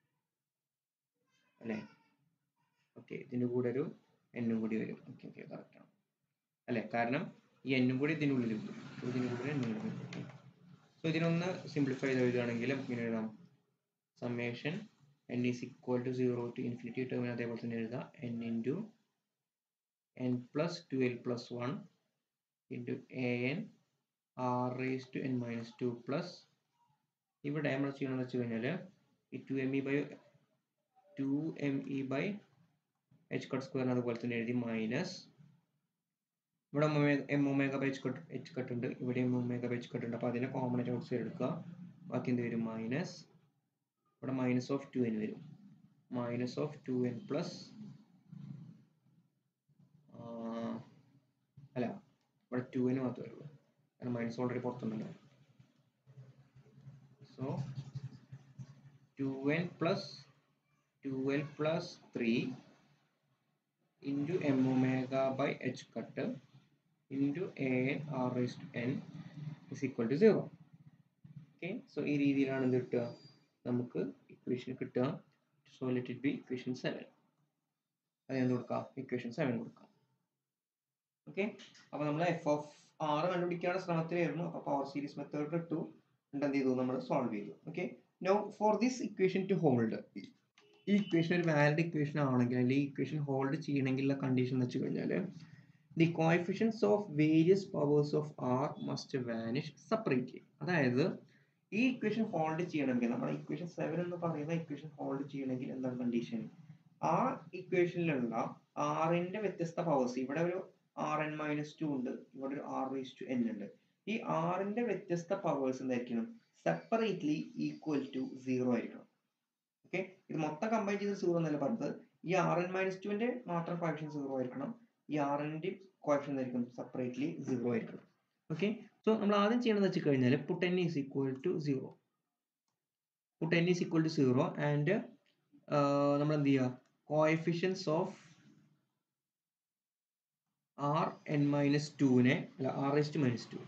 അല്ലേ ഓക്കെ ഇതിൻ്റെ കൂടെ ഒരു എന്നും കൂടി വരും ഓക്കെ ഓക്കെ കറക്റ്റ് ആണ് അല്ലേ കാരണം ഈ എന്നും കൂടി ഇതിനുള്ളിൽ വരും ഇതിൻ്റെ കൂടെ എന്നും കൂടി വരും ഓക്കെ സോ ഇതിനൊന്ന് സിംപ്ലിഫൈ ചെയ്ത് എഴുതുകയാണെങ്കിൽ നമുക്ക് ഇങ്ങനെ എഴുതാം summation N is equal to zero to infinity ടേമിന് അതേപോലെ തന്നെ എഴുതാം N into N plus two L plus one into A N R raise to N minus two plus ഇവിടെ നമ്മൾ ചെയ്യണമെന്ന് വെച്ച് കഴിഞ്ഞാൽ ഈ two M E by two M E by H cut square അതുപോലെ തന്നെ എഴുതി മൈനസ് ഇവിടെ M omega by H cut H cut ഉണ്ട് ഇവിടെ M omega by H cut ഉണ്ട് അപ്പോൾ അതിനെ കോമൺ ആയിട്ട് ഔട്ട് സൈഡ് എടുക്കുക ബാക്കി എന്ത് വരും മൈനസ് ഇവിടെ മൈനസ് ഓഫ് ടു എൻ വരും minus of two N plus അല്ല ഇവിടെ ടു എൻ മാത്രമേ ഉള്ളൂ കാരണം മൈനസ് ഓൾറെഡി പുറത്തുണ്ടല്ലോ so two N plus two L plus three into M omega by H cut into A N R raise to N is equal to zero okay so ഈ രീതിയിലാണ് എന്ത് കിട്ടുക നമുക്ക് ഇക്വേഷൻ കിട്ടുക so let it be equation seven അത് എന്ത് കൊടുക്കാം ഇക്വേഷൻ സെവൻ കൊടുക്കാം ഓക്കെ അപ്പോൾ നമ്മൾ എഫ് ഓഫ് ആറ് കണ്ടുപിടിക്കാനുള്ള ശ്രമത്തിലായിരുന്നു അപ്പോൾ പവർ സീരീസ് മെത്തേഡ് ഇട്ടു എന്നിട്ട് എന്ത് ചെയ്തു നമ്മൾ സോൾവ് ചെയ്തു okay no for this equation to hold ഈ ഇക്വേഷൻ ഒരു വാലിഡ് ഇക്വേഷൻ ആണെങ്കിൽ അല്ലെങ്കിൽ ഈ ഇക്വേഷൻ ഹോൾഡ് ചെയ്യണമെങ്കിലുള്ള കണ്ടീഷൻ എന്ന് വെച്ച് കഴിഞ്ഞാൽ the coefficients of various powers of R must vanish separately അതായത് ഈ ഇക്വേഷൻ ഹോൾഡ് ചെയ്യണമെങ്കിൽ നമ്മുടെ ഇക്വേഷൻ സെവൻ എന്ന് പറയുന്ന ഇക്വേഷൻ ഹോൾഡ് ചെയ്യണമെങ്കിൽ എന്താണ് കണ്ടീഷൻ ആ ഇക്വേഷനിലുള്ള ആറിന്റെ വ്യത്യസ്ത പവേഴ്സ് ഇവിടെ ഒരു ആർ എൻ മൈനസ് ടു ഉണ്ട് ഇവിടെ ഒരു ആർ റേസ് ടു എൻ ഉണ്ട് ഈ ആറിന്റെ വ്യത്യസ്ത പവേഴ്സ് എന്തായിരിക്കണം സെപ്പറേറ്റ്ലി ഈക്വൽ ടു സീറോ ആയിരിക്കണം ഓക്കെ ഇത് മൊത്തം കമ്പൈൻ ചെയ്ത് സീറോ എന്നല്ല പറഞ്ഞത് ഈ ആർ എൻ മൈനസ് ടുവിന്റെ മാത്രം കോയഫിഷ്യൻ സീറോ ആയിരിക്കണം ഈ ആർ എൻ്റെ കോയഫിഷ്യൻ ആയിരിക്കും സെപ്പറേറ്റ്ലി സീറോ ആയിരിക്കണം ഓക്കെ സോ നമ്മൾ ആദ്യം ചെയ്യണമെന്ന് വെച്ച് കഴിഞ്ഞാൽ put N is equal to zero put N is equal to zero and നമ്മൾ എന്ത് ചെയ്യുക coefficients of R N minus ടുവിനെ അല്ല R S to minus two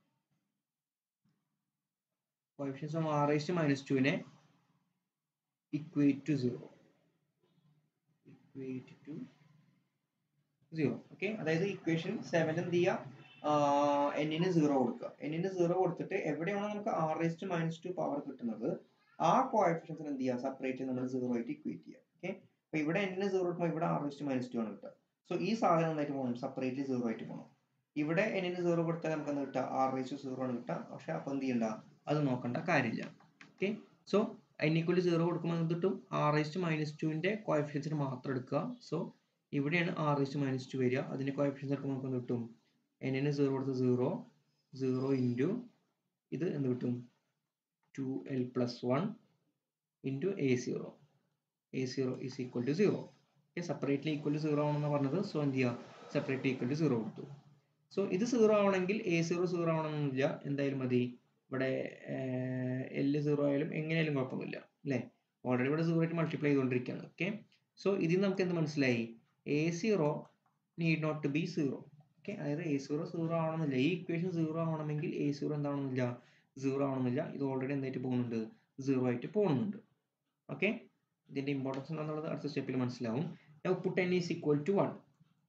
coefficients of R S to minus ടുവിനെ equate to 0 equate to 0 okay അതായത് ഇക്വേഷൻ സെവൻ എന്ത് ചെയ്യുക എന്നിന് സീറോ കൊടുക്കുക എന്നിന് സീറോ കൊടുത്തിട്ട് എവിടെയാണോ നമുക്ക് ആർ റേസ്റ്റ് മൈനസ് ടു പവർ കിട്ടുന്നത് ആ കോഎഫിഷ്യൻസിന് എന്ത് ചെയ്യുക സെപ്പറേറ്റ് നമ്മൾ സീറോ ആയിട്ട് ഇക്വേറ്റ് ചെയ്യുക ഓക്കെ അപ്പൊ ഇവിടെ എന്നിന് സീറോ കിട്ടുമ്പോൾ ഇവിടെ ആർ റേസ്റ്റ് മൈനസ് ടു ആണ് കിട്ടുക സോ ഈ സാധനം എന്തായിട്ട് പോകണം സെപ്പറേറ്റ്ലി സീറോ ആയിട്ട് പോകണം ഇവിടെ എന്നിന് സീറോ കൊടുത്താൽ നമുക്ക് എന്താ കിട്ടുക ആർ റേസ്റ്റ് സീറോ ആണ് കിട്ടുക പക്ഷെ അപ്പൊ എന്ത് ചെയ്യണ്ട അത് നോക്കേണ്ട കാര്യമില്ല ഓക്കെ സോ അതിനേക്കൂടി സീറോ കൊടുക്കുമ്പോൾ എന്ത് കിട്ടും ആർ എസ് മൈനസ് ടുവിൻ്റെ കോയഫിഷ്യൻസിന് മാത്രം എടുക്കുക സോ ഇവിടെയാണ് ആർ എസ് മൈനസ് ടു വരിക അതിൻ്റെ കോയഫിഷ്യൻസ് എടുക്കുമ്പോൾ നമുക്ക് എന്ത് കിട്ടും എന്നിന് സീറോ കൊടുത്ത് സീറോ സീറോ ഇൻറ്റു ഇത് എന്ത് കിട്ടും two L plus one into A zero A zero is equal to zero okay separately equal to zero ആണെന്ന് പറഞ്ഞത് സോ എന്ത് ചെയ്യുക സെപ്പറേറ്റ്ലി ഈക്വൽ ടു സീറോ കൊടുത്തു സോ ഇത് സീറോ ആവണമെങ്കിൽ എ സീറോ സീറോ ആവണമെന്നില്ല എന്തായാലും മതി ഇവിടെ എല് സീറോ ആയാലും എങ്ങനെയായാലും കുഴപ്പമൊന്നുമില്ല അല്ലേ ഓൾറെഡി ഇവിടെ സീറോ ആയിട്ട് മൾട്ടിപ്ലൈ ചെയ്തുകൊണ്ടിരിക്കുകയാണ് ഓക്കെ സോ ഇതിൽ നമുക്ക് എന്ത് മനസ്സിലായി A zero need not to be zero okay അതായത് എ സീറോ സീറോ ആവണമെന്നില്ല ഈ ഇക്വേഷൻ സീറോ ആവണമെങ്കിൽ എ സീറോ എന്താവണമെന്നില്ല സീറോ ആവണമെന്നില്ല ഇത് ഓൾറെഡി എന്തായിട്ട് പോകുന്നുണ്ട് സീറോ ആയിട്ട് പോകുന്നുണ്ട് ഓക്കെ ഇതിന്റെ ഇമ്പോർട്ടൻസ് എന്താണെന്നുള്ളത് അടുത്ത സ്റ്റെപ്പിൽ മനസ്സിലാവും put N is equal to one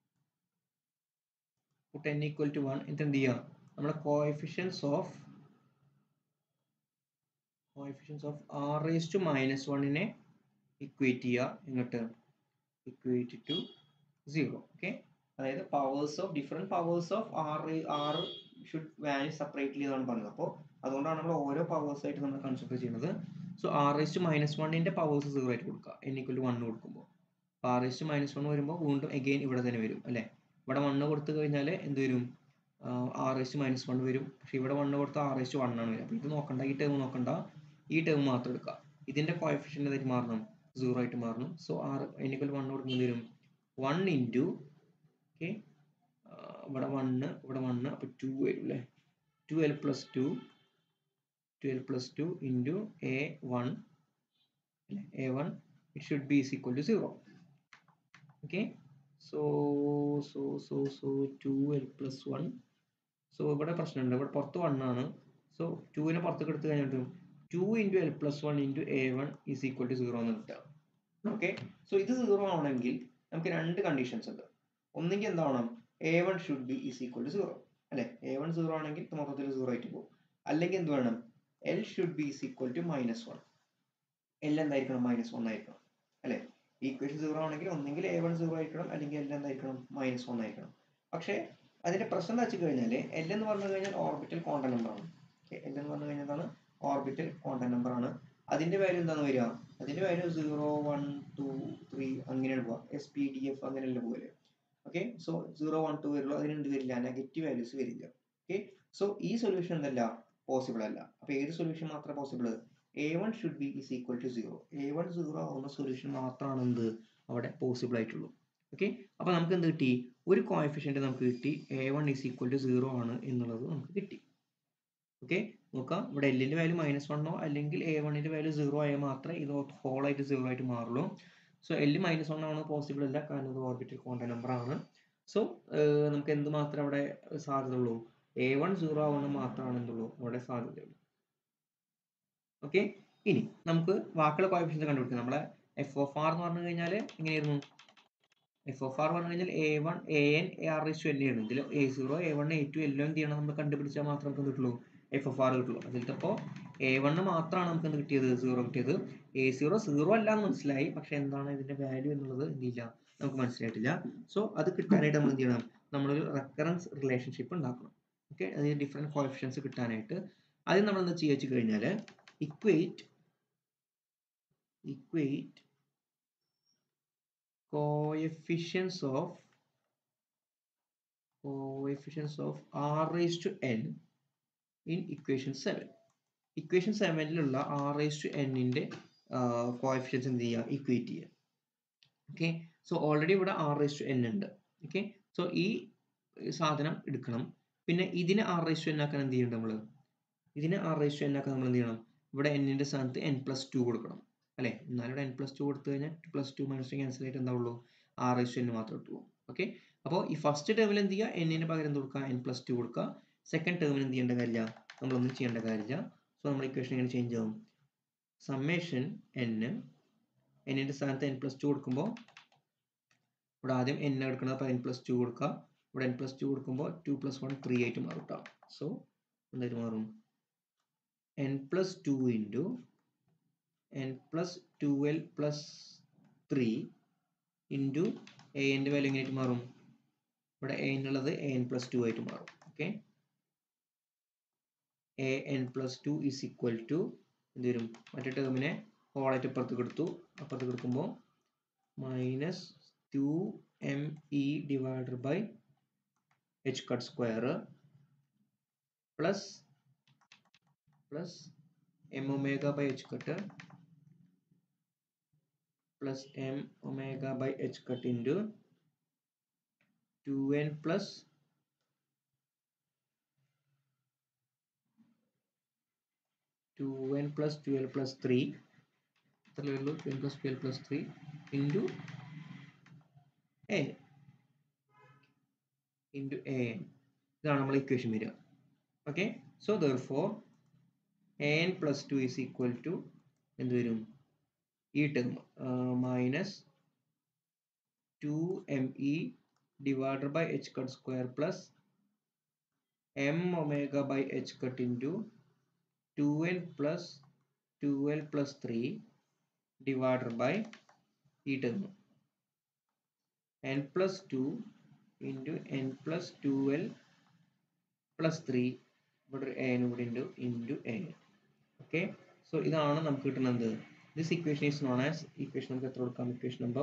put N equal to one എന്നിട്ട് എന്ത് ചെയ്യുക നമ്മുടെ coefficients of coefficients of R raise to minus വണ്ണിനെ ഇക്വേറ്റ് ചെയ്യുക എന്നിട്ട് ഇക്വേറ്റ് ടു സീറോ ഓക്കെ അതായത് powers of different powers of R R should vanish separately എന്നാണ് പറഞ്ഞത് അപ്പോൾ അതുകൊണ്ടാണ് നമ്മൾ ഓരോ പവേഴ്സ് ആയിട്ട് നമ്മൾ കൺസിഡർ ചെയ്യുന്നത് so R raise to minus വണ്ണിൻ്റെ പവേഴ്സ് സീറോ ആയിട്ട് കൊടുക്കുക എൻ ഈക്വൽ ടു വൺ കൊടുക്കുമ്പോൾ അപ്പോൾ R raise to minus one വരുമ്പോൾ വീണ്ടും എഗെയിൻ ഇവിടെ തന്നെ വരും അല്ലേ ഇവിടെ വണ്ണ് കൊടുത്തു കഴിഞ്ഞാൽ എന്ത് വരും ആർ എസ് മൈനസ് വൺ വരും പക്ഷെ ഇവിടെ വണ്ണ് കൊടുത്താൽ ആർ എസ് വൺ ആണ് വരും അപ്പോൾ ഇത് നോക്കണ്ട ഈ ടേം നോക്കണ്ട ഈ ടേം മാത്രം എടുക്കുക ഇതിന്റെ കോയഫിഷ്യൻ്റ് ഏതായിട്ട് മാറണം സീറോ ആയിട്ട് മാറണം സോ ആർ എനിക്കൽ വൺ കൊടുക്കുന്നത് വരും വൺ ഇൻറ്റു ഓക്കെ ഇവിടെ വണ്ണ് ഇവിടെ വണ്ണ് അപ്പോൾ ടു വരും അല്ലേ two L plus two two L plus two into A one അല്ലേ A one it should be is equal to zero okay so so so so two L plus one so ഇവിടെ പ്രശ്നമുണ്ട് ഇവിടെ പുറത്ത് വൺ ആണ് സോ ടുവിനെ പുറത്തേക്ക് എടുത്ത് കഴിഞ്ഞിട്ട് two into L plus one into A one is equal to zero എന്ന് കിട്ടുക ഓക്കെ സോ ഇത് സീറോ ആവണമെങ്കിൽ നമുക്ക് രണ്ട് കണ്ടീഷൻസ് ഉണ്ട് ഒന്നെങ്കിൽ എന്താവണം A one should be is equal to zero അല്ലെ എ വൺ സീറോ ആണെങ്കിൽ ഇത് മൊത്തത്തിൽ സീറോ ആയിട്ട് പോകും അല്ലെങ്കിൽ എന്ത് വേണം L should be is equal to minus one L എന്തായിരിക്കണം മൈനസ് വൺ ആയിരിക്കണം അല്ലേ ഈക്വേഷൻ സീറോ ആണെങ്കിൽ ഒന്നെങ്കിൽ എ വൺ സീറോ ആയിരിക്കണം അല്ലെങ്കിൽ എൽ എന്തായിരിക്കണം മൈനസ് വൺ ആയിരിക്കണം പക്ഷേ അതിന്റെ പ്രശ്നം എന്താ വെച്ച് കഴിഞ്ഞാൽ എൽ എന്ന് പറഞ്ഞു കഴിഞ്ഞാൽ ഓർബിറ്റൽ ക്വാണ്ടം നമ്പർ ആണ് എൽ എന്ന് പറഞ്ഞു കഴിഞ്ഞാൽ എന്താണ് ഓർബിറ്റൽ ക്വാണ്ടം നമ്പർ ആണ് അതിന്റെ വാല്യൂ എന്താണ് വരിക അതിന്റെ value zero one two three അങ്ങനെയാണ് പോവുക എസ് പി ഡി എഫ് അങ്ങനെയല്ല പോലെ okay so zero one two വരുള്ളൂ അതിന് എന്ത് വരില്ല നെഗറ്റീവ് വാല്യൂസ് വരില്ല ഓക്കെ സോ ഈ സൊല്യൂഷൻ എന്തല്ല പോസിബിൾ അല്ല അപ്പൊ ഏത് സൊല്യൂഷൻ മാത്രമേ possible A one should be is equal to zero A one zero ആവുന്ന സൊല്യൂഷൻ മാത്രമാണ് എന്ത് അവിടെ പോസിബിൾ ആയിട്ടുള്ളൂ ഓക്കെ അപ്പൊ നമുക്ക് എന്ത് കിട്ടി ഒരു കോഎഫിഷ്യന്റ് നമുക്ക് കിട്ടി A one is equal to zero ആണ് എന്നുള്ളത് നമുക്ക് കിട്ടി ഓക്കെ നോക്കാം ഇവിടെ എല്ലിന്റെ വാല്യൂ മൈനസ് വണ്ണോ അല്ലെങ്കിൽ എ വണ്ണിന്റെ വാല്യൂ സീറോ ആയാൽ മാത്രമേ ഇത് ഹോൾ ആയിട്ട് സീറോ ആയിട്ട് മാറുള്ളൂ സോ എല്ല് മൈനസ് വൺ ആണ് പോസിബിൾ അല്ല കാരണം ഇത് ഓർബിറ്റൽ ക്വാണ്ടം നമ്പർ ആണ് സോ നമുക്ക് എന്ത് മാത്രമേ അവിടെ സാധ്യത ഉള്ളൂ എ വൺ സീറോ ആവുന്ന മാത്രമാണ് എന്തുള്ളൂ അവിടെ സാധ്യതയുള്ളൂ ഓക്കെ ഇനി നമുക്ക് ബാക്കിയുള്ള കോയഫിഷ്യൻസ് കണ്ടുപിടിക്കാം നമ്മളെ എഫ് ഓഫ് ആർ എന്ന് പറഞ്ഞു കഴിഞ്ഞാൽ എങ്ങനെയായിരുന്നു എഫ് ഓഫ് ആർ പറഞ്ഞു കഴിഞ്ഞാൽ A one A N A R S to N ആയിരുന്നു ഇതിൽ A zero A one A two എല്ലാം എന്ത് ചെയ്യണം നമ്മൾ കണ്ടുപിടിച്ചാൽ മാത്രമേ നമുക്ക് കിട്ടുള്ളൂ എഫ് എഫ് ആർ കിട്ടുള്ളൂ അതിലത്തെ ഇപ്പോൾ എ വണ്ണ് മാത്രമാണ് നമുക്ക് എന്ത് കിട്ടിയത് സീറോ കിട്ടിയത് എ സീറോ സീറോ അല്ല എന്ന് മനസ്സിലായി പക്ഷെ എന്താണ് ഇതിന്റെ വാല്യൂ എന്നുള്ളത് എന്തില്ല നമുക്ക് മനസ്സിലായിട്ടില്ല സോ അത് കിട്ടാനായിട്ട് നമ്മൾ എന്ത് ചെയ്യണം നമ്മളൊരു റെക്കറൻസ് റിലേഷൻഷിപ്പ് ഉണ്ടാക്കണം ഓക്കെ അതിന് ഡിഫറെൻറ്റ് കോഎഫിഷ്യൻസ് കിട്ടാനായിട്ട് ആദ്യം നമ്മൾ എന്താ ചെയ്യുക വെച്ച് കഴിഞ്ഞാൽ equate equate coefficients of coefficients of r raised to n in equation 7 equation സെവനിലുള്ള ആർ റേസ് ടു എന്നിന്റെ കോഎഫിഷ്യൻസ് എന്ത് ചെയ്യുക ഇക്വേറ്റ് ചെയ്യുക ഓക്കെ സോ ഓൾറെഡി ഇവിടെ ആർ റേസ് ടു എൻ ഉണ്ട് ഓക്കെ സോ ഈ സാധനം എടുക്കണം പിന്നെ ഇതിനെ ആർ റേസ് ടു എൻ ആക്കാൻ എന്ത് ചെയ്യണം നമ്മൾ ഇതിനെ ആർ റേസ് ടു എൻ ആക്കാൻ നമ്മൾ എന്ത് ചെയ്യണം ഇവിടെ എന്നിന്റെ സ്ഥാനത്ത് എൻ പ്ലസ് ടു കൊടുക്കണം അല്ലേ എന്നാലും ഇവിടെ എൻ പ്ലസ് ടു കൊടുത്തു കഴിഞ്ഞാൽ plus two minus two cancel ആയിട്ട് എന്താവുള്ളൂ ആർ എസ് എൻ മാത്രമേ കിട്ടുള്ളൂ ഓക്കെ അപ്പോൾ ഈ ഫസ്റ്റ് ടേമിൽ എന്ത് ചെയ്യുക എന്നിന് പകരം എന്ത് കൊടുക്കുക എൻ പ്ലസ് ടു കൊടുക്കുക സെക്കൻഡ് ടേമിൽ എന്ത് ചെയ്യേണ്ട കാര്യമില്ല നമ്മളൊന്നും ചെയ്യേണ്ട കാര്യമില്ല സോ നമ്മൾ ഇക്വേഷൻ എങ്ങനെ ചേഞ്ച് ആവും സമ്മേഷൻ എൻ എന്നിൻ്റെ സ്ഥാനത്ത് എൻ പ്ലസ് ടു കൊടുക്കുമ്പോൾ ഇവിടെ ആദ്യം എൻ എടുക്കുന്നത് അപ്പോൾ എൻ പ്ലസ് ടു കൊടുക്കുക ഇവിടെ എൻ പ്ലസ് ടു കൊടുക്കുമ്പോൾ ടു പ്ലസ് വൺ ത്രീ ആയിട്ട് മാറും കേട്ടോ സോ എന്തായിട്ട് മാറും N plus two into N plus two L plus three into A എൻ്റെ വാല്യൂ എങ്ങനെയായിട്ട് മാറും ഇവിടെ എ എന്നുള്ളത് എ എൻ പ്ലസ് ടു ആയിട്ട് മാറും okay A N plus two is equal to എന്ത് വരും മറ്റേ ടേമിനെ ഹോളായിട്ട് അപ്പുറത്ത് എടുത്തു അപ്പുറത്ത് എടുക്കുമ്പോൾ minus two M E divided by H cut square plus plus M omega by H cut plus m omega by h cut into 2n plus two n plus 12 plus 3 എത്രയേ ഉള്ളൂ 2n plus 12 plus 3 into a into a ഇതാണ് നമ്മൾ ഇക്വേഷൻ വരിക okay so therefore A N plus two is equal to എന്ത് വരും ഈ term minus two M E divided by H cut square plus M omega by H cut into two N plus two L plus three divided by ഈ term N plus two into N plus two L plus three ഇവിടെ ഒരു എൻ കൂടി ഉണ്ട് ഇൻറ്റു എ ഓക്കെ സോ ഇതാണ് നമുക്ക് കിട്ടുന്നത് this equation is known as equation നമുക്ക് എത്ര കൊടുക്കാം equation number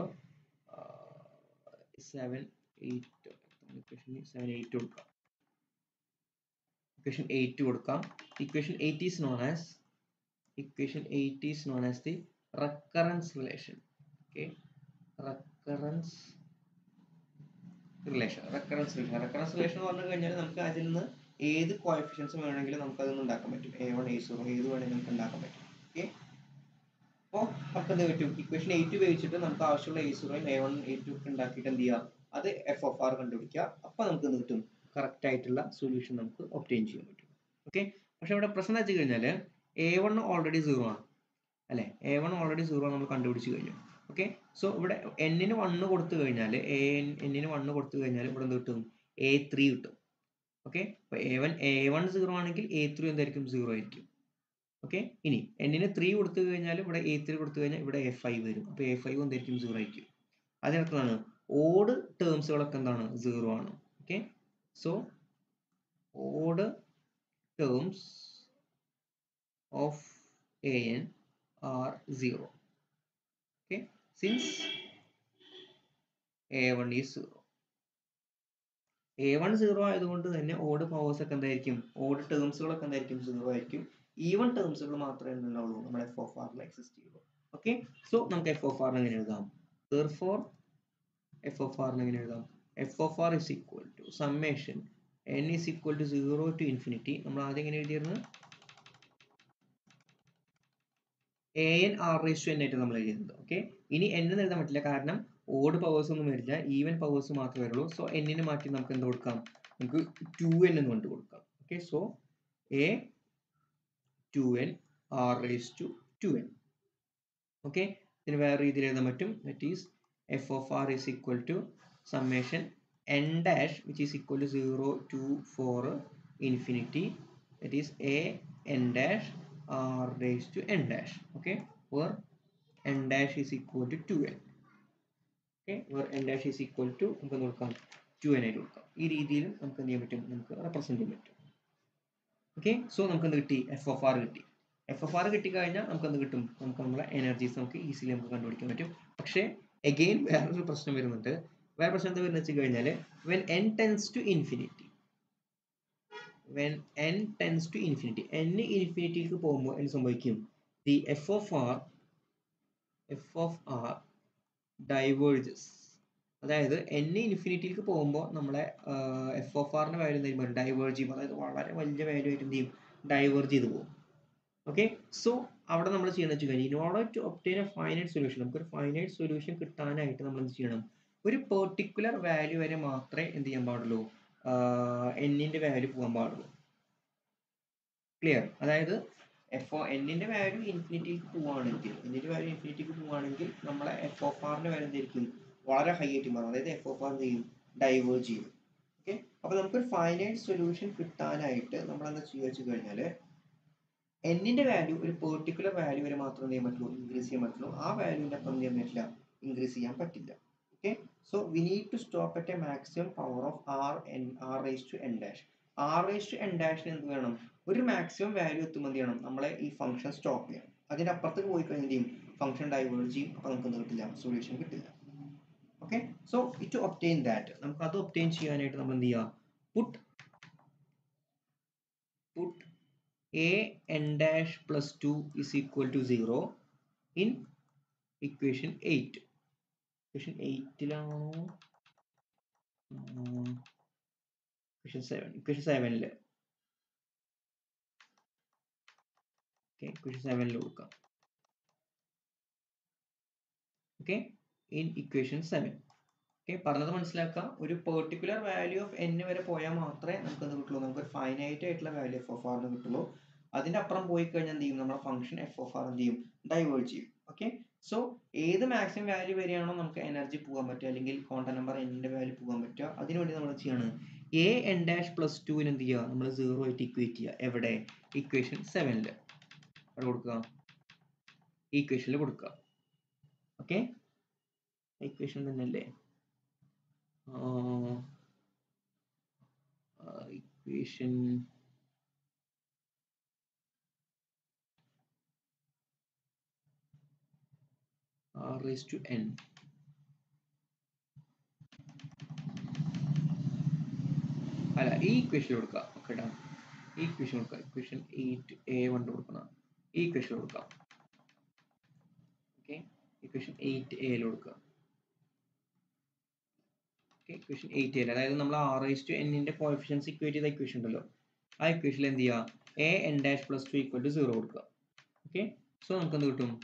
seven eight equation seven eight കൊടുക്കാം equation എയ്റ്റ് കൊടുക്കാം equation eight is known as equation eight is known as the recurrence relation okay recurrence relation recurrence relation recurrence relation എന്ന് പറഞ്ഞു കഴിഞ്ഞാൽ നമുക്ക് അതിൽ നിന്ന് ഏത് കോഎഫിഷ്യൻസ് വേണമെങ്കിലും നമുക്ക് അതൊന്നും ഉണ്ടാക്കാൻ പറ്റും എ വൺ എ സീറോ ഏത് വേണമെങ്കിലും നമുക്ക് ഉണ്ടാക്കാൻ പറ്റും ഓക്കെ അപ്പോൾ നമുക്ക് എന്ത് പറ്റും ഇക്വേഷൻ എയ്റ്റ് ഉപയോഗിച്ചിട്ട് നമുക്ക് ആവശ്യമുള്ള എ സീറോയും എ വൺ എ ടു ഒക്കെ ഉണ്ടാക്കിയിട്ട് എന്ത് ചെയ്യുക അത് എഫ് ഓഫ് ആർ കണ്ടുപിടിക്കുക അപ്പോൾ നമുക്ക് എന്ത് കിട്ടും കറക്റ്റ് ആയിട്ടുള്ള സൊല്യൂഷൻ നമുക്ക് ഒപ്റ്റെയിൻ ചെയ്യാൻ പറ്റും ഓക്കെ പക്ഷെ ഇവിടെ പ്രശ്നം എന്താ വെച്ച് കഴിഞ്ഞാൽ എ വൺ ഓൾറെഡി സീറോ ആണ് അല്ലേ എ വൺ ഓൾറെഡി സീറോ നമ്മൾ കണ്ടുപിടിച്ച് കഴിഞ്ഞു ഓക്കെ സോ ഇവിടെ എന്നിന് വണ്ണ് കൊടുത്തു കഴിഞ്ഞാൽ എ എന്നിന് വണ്ണ് കൊടുത്തു കഴിഞ്ഞാൽ ഇവിടെ എന്ത് കിട്ടും എ ത്രീ കിട്ടും ഓക്കെ അപ്പോൾ A one A one zero ആണെങ്കിൽ എ ത്രീ എന്തായിരിക്കും സീറോ ആയിരിക്കും ഓക്കെ ഇനി എന്നിന് ത്രീ കൊടുത്തു കഴിഞ്ഞാൽ ഇവിടെ എ ത്രീ കൊടുത്തു കഴിഞ്ഞാൽ ഇവിടെ എ ഫൈവ് വരും അപ്പോൾ എ ഫൈവ് എന്തായിരിക്കും സീറോ ആയിരിക്കും അതിനർത്ഥമാണ് ഓഡ് ടേംസുകളൊക്കെ എന്താണ് സീറോ ആണ് okay so odd terms of A N are zero okay since A one is zero A one zero ആയതുകൊണ്ട് തന്നെ ഓഡ് പവേഴ്സ് ഒക്കെ എന്തായിരിക്കും ഓഡ് ടേംസുകളൊക്കെ എന്തായിരിക്കും സീറോ ആയിരിക്കും ഈവൺ ടേംസുകൾ മാത്രമേ എന്തുണ്ടാവുള്ളൂ നമ്മുടെ എഫ് ഓഫ് ആറിൽ എക്സിസ്റ്റ് ചെയ്യുള്ളൂ ഓക്കെ സോ നമുക്ക് എഫ് ഓഫ് ആറിന് എങ്ങനെ എഴുതാം ഫോർ എഫ് ഓഫ് ആറിന് എങ്ങനെ എഴുതാം F of R is equal to summation N is equal to zero to infinity നമ്മൾ ആദ്യം എങ്ങനെ എഴുതിയിരുന്നത് A N R raise to N ആയിട്ട് നമ്മൾ എഴുതുന്നത് ഓക്കെ ഇനി എൻ എന്ന് എഴുതാൻ പറ്റില്ല കാരണം ഓഡ് പവേഴ്സ് ഒന്നും വരില്ല ഈവൻ പവേഴ്സ് മാത്രമേ വരുള്ളൂ സോ എന്നിന് മാറ്റി നമുക്ക് എന്ത് കൊടുക്കാം നമുക്ക് ടു എൻ എന്ന് കൊണ്ട് കൊടുക്കാം okay so A two N R raise to two N okay ഇതിന് വേറെ രീതിയിൽ എഴുതാൻ പറ്റും that is F of R is equal to summation N dash which is equal to zero to for infinity that is A N dash R raise to N dash okay where N dash is equal to two N okay where N dash is equal to നമുക്ക് നോക്കാം ടു എൻ ആയിട്ട് കൊടുക്കാം ഈ രീതിയിലും നമുക്ക് എന്ത് ചെയ്യാൻ പറ്റും നമുക്ക് റെപ്രസെന്റ് ചെയ്യാൻ പറ്റും ഓക്കെ സോ നമുക്ക് എന്ത് കിട്ടി എഫ് ഓഫ് ആർ കിട്ടി എഫ് എഫ് ആർ കിട്ടിക്കഴിഞ്ഞാൽ നമുക്ക് എന്ത് കിട്ടും നമുക്ക് നമ്മളെ എനർജീസ് നമുക്ക് ഈസിലി നമുക്ക് കണ്ടുപിടിക്കാൻ പറ്റും പക്ഷേ എഗെയിൻ വേറൊരു പ്രശ്നം വരുന്നുണ്ട് വേറെ പ്രശ്നം എന്താ വരുന്നത് വെച്ച് കഴിഞ്ഞാൽ when N tends to infinity when N tends to infinity N ഇൻഫിനിറ്റിക്ക് പോകുമ്പോൾ എന്ത് സംഭവിക്കും the F of R F of R diverges അതായത് എൻ ഇൻഫിനിറ്റിയിലേക്ക് പോകുമ്പോൾ നമ്മളെ എഫ് ഓഫ് ആറിന്റെ വാല്യൂ എന്ത് ചെയ്യും ഡൈവേർജ് ചെയ്യും അതായത് വളരെ വലിയ വാല്യൂ ആയിട്ട് എന്ത് ചെയ്യും ഡൈവേർജ് ചെയ്ത് പോകും ഓക്കെ സോ അവിടെ നമ്മൾ ചെയ്യുന്നത് വെച്ച് കഴിഞ്ഞാൽ in order to obtain a finite solution നമുക്ക് ഒരു ഫൈനൈറ്റ് സൊല്യൂഷൻ കിട്ടാനായിട്ട് നമ്മൾ എന്ത് ചെയ്യണം ഒരു പെർട്ടിക്കുലർ വാല്യൂ വരെ മാത്രമേ എന്ത് ചെയ്യാൻ പാടുള്ളൂ എന്നിന്റെ വാല്യൂ പോകാൻ പാടുള്ളൂ ക്ലിയർ അതായത് എഫ് എന്നിന്റെ വാല്യൂ ഇൻഫിനിറ്റിക്ക് പോവുകയാണെങ്കിൽ എന്നിന്റെ വാല്യൂ ഇൻഫിനിറ്റിക്ക് പോവുകയാണെങ്കിൽ നമ്മളെ എഫ് ഓഫ് ആറിന്റെ വാല്യൂ എന്തായിരിക്കും വളരെ ഹൈ ആയിട്ട് മാറും അതായത് എഫ് ഓഫ് ആർ എന്ത് ചെയ്യും ഡൈവേർജ് ചെയ്യും ഓക്കെ അപ്പൊ നമുക്കൊരു ഫൈനൈറ്റ് സൊല്യൂഷൻ കിട്ടാനായിട്ട് നമ്മൾ എന്താ ചെയ്യുക വെച്ച് കഴിഞ്ഞാൽ എന്നിന്റെ വാല്യൂ ഒരു പെർട്ടിക്കുലർ വാല്യൂ വരെ മാത്രം എന്ത് ചെയ്യാൻ പറ്റുള്ളൂ ഇൻക്രീസ് ചെയ്യാൻ പറ്റുള്ളൂ ആ വാല്യൂവിന്റെ അപ്പുറം എന്ത് ചെയ്യാൻ പറ്റില്ല ഇൻക്രീസ് ചെയ്യാൻ പറ്റില്ല okay so we need to stop at a maximum power of R N R raise to N dash R raise to N ഡാഷിന് എന്ത് വേണം ഒരു മാക്സിമം വാല്യൂ എത്തുമ്പോൾ എന്ത് ചെയ്യണം നമ്മളെ ഈ ഫംഗ്ഷൻ സ്റ്റോപ്പ് ചെയ്യണം അതിന്റെ അപ്പുറത്തേക്ക് പോയി കഴിഞ്ഞാൽ ചെയ്യും ഫംഗ്ഷൻ ഡൈവേർജ് ചെയ്യും അപ്പോൾ നമുക്ക് എന്ത് കിട്ടില്ല സൊല്യൂഷൻ കിട്ടില്ല okay so to obtain that നമുക്ക് അത് ഒപ്റ്റെയിൻ ചെയ്യാനായിട്ട് നമ്മൾ എന്ത് ചെയ്യുക puttu puttu a n dash plus 2 is equal to 0 in equation 8 equation 8 ലാണോ equation 7 equation 7 ല് okay equation 7 ല് കൊടുക്കാം okay in equation 7 ഓക്കെ പറഞ്ഞത് മനസ്സിലാക്കുക ഒരു പെർട്ടിക്കുലർ വാല്യൂ ഓഫ് എൻ വരെ പോയാൽ മാത്രമേ നമുക്ക് എന്ത് കിട്ടുള്ളൂ നമുക്ക് ഒരു ഫൈനൈറ്റ് ആയിട്ടുള്ള വാല്യൂ എഫ് ഓഫ് ആറിന് കിട്ടുള്ളൂ അതിന്റെ അപ്പുറം പോയി കഴിഞ്ഞാൽ എന്ത് ചെയ്യും നമ്മുടെ ഫംഗ്ഷൻ എഫ് ഓഫ് ആർ എന്ത് ചെയ്യും ഡൈവേർജ് ചെയ്യും ഓക്കെ സോ ഏത് മാക്സിമം വാല്യൂ വരെയാണോ നമുക്ക് എനർജി പോകാൻ പറ്റുക അല്ലെങ്കിൽ കോണ്ട നമ്പർ എന്നിന്റെ വാല്യൂ പോകാൻ പറ്റുക അതിനുവേണ്ടി നമ്മൾ ചെയ്യാണ് എ എൻ ഡാഷ് പ്ലസ് ടുവിന് എന്ത് ചെയ്യുക നമ്മൾ സീറോ ആയിട്ട് ഇക്വേറ്റ് ചെയ്യുക എവിടെ ഇക്വേഷൻ സെവനിൽ അവിടെ കൊടുക്കുക ഈക്വേഷനിൽ കൊടുക്കുക ഓക്കെ ഇക്വേഷൻ തന്നെയല്ലേ equation r raised to n അല്ല ഈ ഇക്വേഷൻ കൊടുക്കുക ഓക്കെ ഡാ ഈ ഇക്വേഷൻ കൊടുക്കുക ഇക്വേഷൻ എയ്റ്റ് എ വൺ കൊടുക്കണം ഈ ഇക്വേഷൻ കൊടുക്കാം ഓക്കെ ഇക്വേഷൻ എയ്റ്റ് എയിൽ കൊടുക്കുക ഓക്കെ ഇക്വേഷൻ എയ്റ്റ് എയിൽ അതായത് നമ്മൾ ആർ റൈസ് ടു എന്നിന്റെ കോഎഫിഷ്യൻസ് ഇക്വേറ്റ് ചെയ്ത ഇക്വേഷൻ ഉണ്ടല്ലോ ആ ഇക്വേഷനിൽ എന്ത് ചെയ്യുക A N dash plus two equal to zero കൊടുക്കുക ഓക്കെ സോ നമുക്ക് എന്ത് കിട്ടും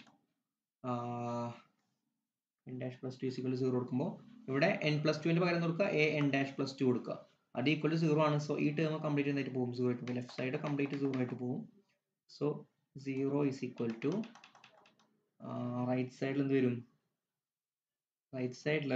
N dash plus two equal to zero കൊടുക്കുമ്പോൾ ഇവിടെ എൻ പ്ലസ് ടുവിന്റെ പകരം കൊടുക്കുക A N dash plus two കൊടുക്കുക അത് ഈക്വൽ ടു സീറോ ആണ് സോ ഈ ടേം കംപ്ലീറ്റ് ആയിട്ട് പോകും സീറോ ആയിട്ട് പോകും ലെഫ്റ്റ് സൈഡ് കംപ്ലീറ്റ് സീറോ ആയിട്ട് പോകും so zero is equal to right സൈഡിൽ എന്ത് വരും റൈറ്റ് സൈഡിൽ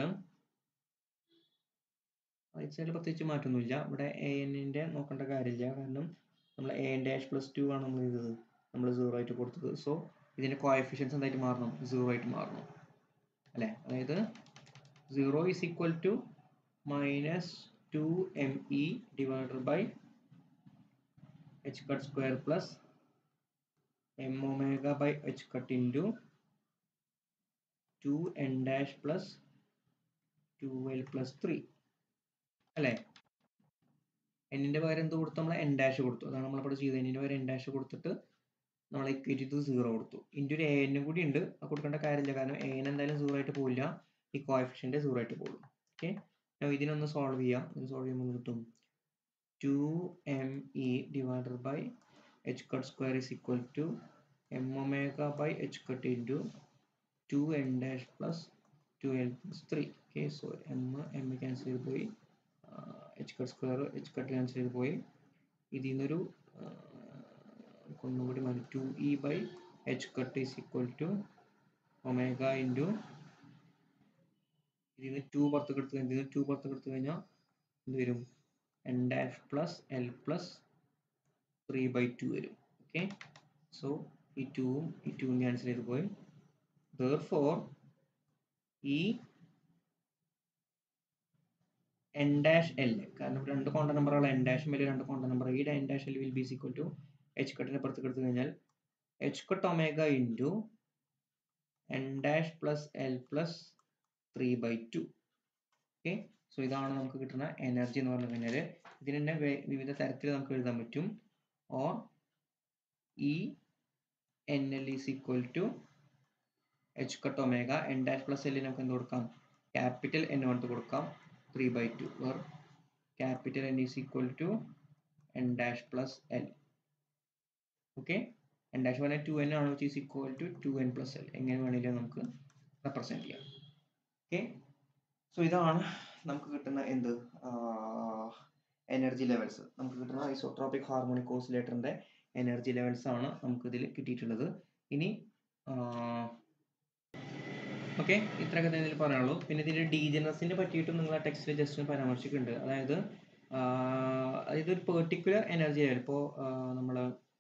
റൈറ്റ് സൈഡിൽ പ്രത്യേകിച്ച് മാറ്റമൊന്നുമില്ല ഇവിടെ എ എന്നിന്റെ നോക്കേണ്ട കാര്യമില്ല കാരണം നമ്മൾ A N dash plus two ആണ് നമ്മൾ ചെയ്തത് നമ്മൾ സീറോ ആയിട്ട് കൊടുത്തത് സോ ഇതിൻ്റെ കോഎഫിഷ്യൻസ് എന്തായിട്ട് മാറണം സീറോ ആയിട്ട് മാറണം അല്ലേ അതായത് zero is equal to minus two M E divided by H cut square plus M omega by H cut into two N dash plus two L plus three അല്ലേ എന്നിൻ്റെ പകരം എന്ത് കൊടുത്തു നമ്മൾ എൻ ഡാഷ് കൊടുത്തു അതാണ് നമ്മളിവിടെ ചെയ്തത് എന്നിൻ്റെ പകരം എൻ ഡാഷ് കൊടുത്തിട്ട് നമ്മൾ ഇക്വേറ്റ് ചെയ്ത് സീറോ കൊടുത്തു ഇൻ്റെ ഒരു എ എന്നും കൂടി ഉണ്ട് അത് കൊടുക്കേണ്ട കാര്യമില്ല കാരണം എ എൻ എന്തായാലും സീറോ ആയിട്ട് പോവില്ല ഈ കോഎഫിഷ്യൻ്റ് സീറോ ആയിട്ട് പോകും ഓക്കെ ഇതിനൊന്ന് സോൾവ് ചെയ്യാം ഇത് സോൾവ് ചെയ്യുമ്പോൾ കിട്ടും two M E divided by H cut square is equal to M omega by H cut into two N dash plus two L plus three okay so M M cancel ചെയ്ത് പോയി H cut square H cut cancel ചെയ്ത് പോയി ഇതിൽ നിന്നൊരു ഒന്നുകൂടി മതി two E by H cut is equal to omega into ഇതിൽ നിന്ന് ടു പുറത്തേക്ക് എടുത്ത് കഴിഞ്ഞാൽ ഇതിൽ നിന്ന് ടു പുറത്തേക്ക് എടുത്ത് കഴിഞ്ഞാൽ എന്ത് വരും N dash plus L plus three by two വരും ഓക്കെ സോ ഈ ടൂവും ഈ ടൂവും ക്യാൻസൽ ചെയ്ത് പോയി therefore ഈ എൻ ഡാഷ് എൽ കാരണം ഇവിടെ രണ്ട് കോണ്ട നമ്പറുകൾ എൻ ഡാഷും വലിയ രണ്ട് കോണ്ട നമ്പർ ഈ N dash L will be equal to H കട്ടിനെ പുറത്തേക്ക് എടുത്തു കഴിഞ്ഞാൽ H cut omega into N dash plus L plus three by two okay so ഇതാണ് നമുക്ക് കിട്ടുന്ന എനർജി എന്ന് പറഞ്ഞു കഴിഞ്ഞാൽ ഇതിന് തന്നെ വിവിധ തരത്തിൽ നമുക്ക് എഴുതാൻ പറ്റും or E n l is equal to H cut omega n dash plus എല്ലിന് നമുക്ക് എന്ത് കൊടുക്കാം ക്യാപിറ്റൽ എൻ കൊണ്ട് കൊടുക്കാം three by two where capital N is equal to N dash plus l okay n dash പറഞ്ഞാൽ ടു എൻ ആണ് which is equal to two N plus l എങ്ങനെ വേണമെങ്കിലും നമുക്ക് റെപ്രസെൻറ്റ് ചെയ്യാം ഓക്കെ സോ ഇതാണ് നമുക്ക് കിട്ടുന്ന എന്ത് എനർജി ലെവൽസ് നമുക്ക് കിട്ടുന്ന ഐസോട്രോപിക് ഹാർമോണിക് ഓസിലേറ്ററിൻ്റെ എനർജി ലെവൽസ് ആണ് നമുക്ക് ഇതിൽ കിട്ടിയിട്ടുള്ളത് ഇനി ഓക്കെ ഇത്രയൊക്കെ തന്നെ ഇതിൽ പറയാനുള്ളൂ പിന്നെ ഇതിൻ്റെ ഡീജനസിനെ പറ്റിയിട്ടും നിങ്ങൾ ആ ടെക്സ്റ്റിൽ ജസ്റ്റ് ഒന്ന് പരാമർശിക്കുന്നുണ്ട് അതായത് അതായത് ഒരു പെർട്ടിക്കുലർ എനർജി ലെവൽ ഇപ്പോൾ നമ്മൾ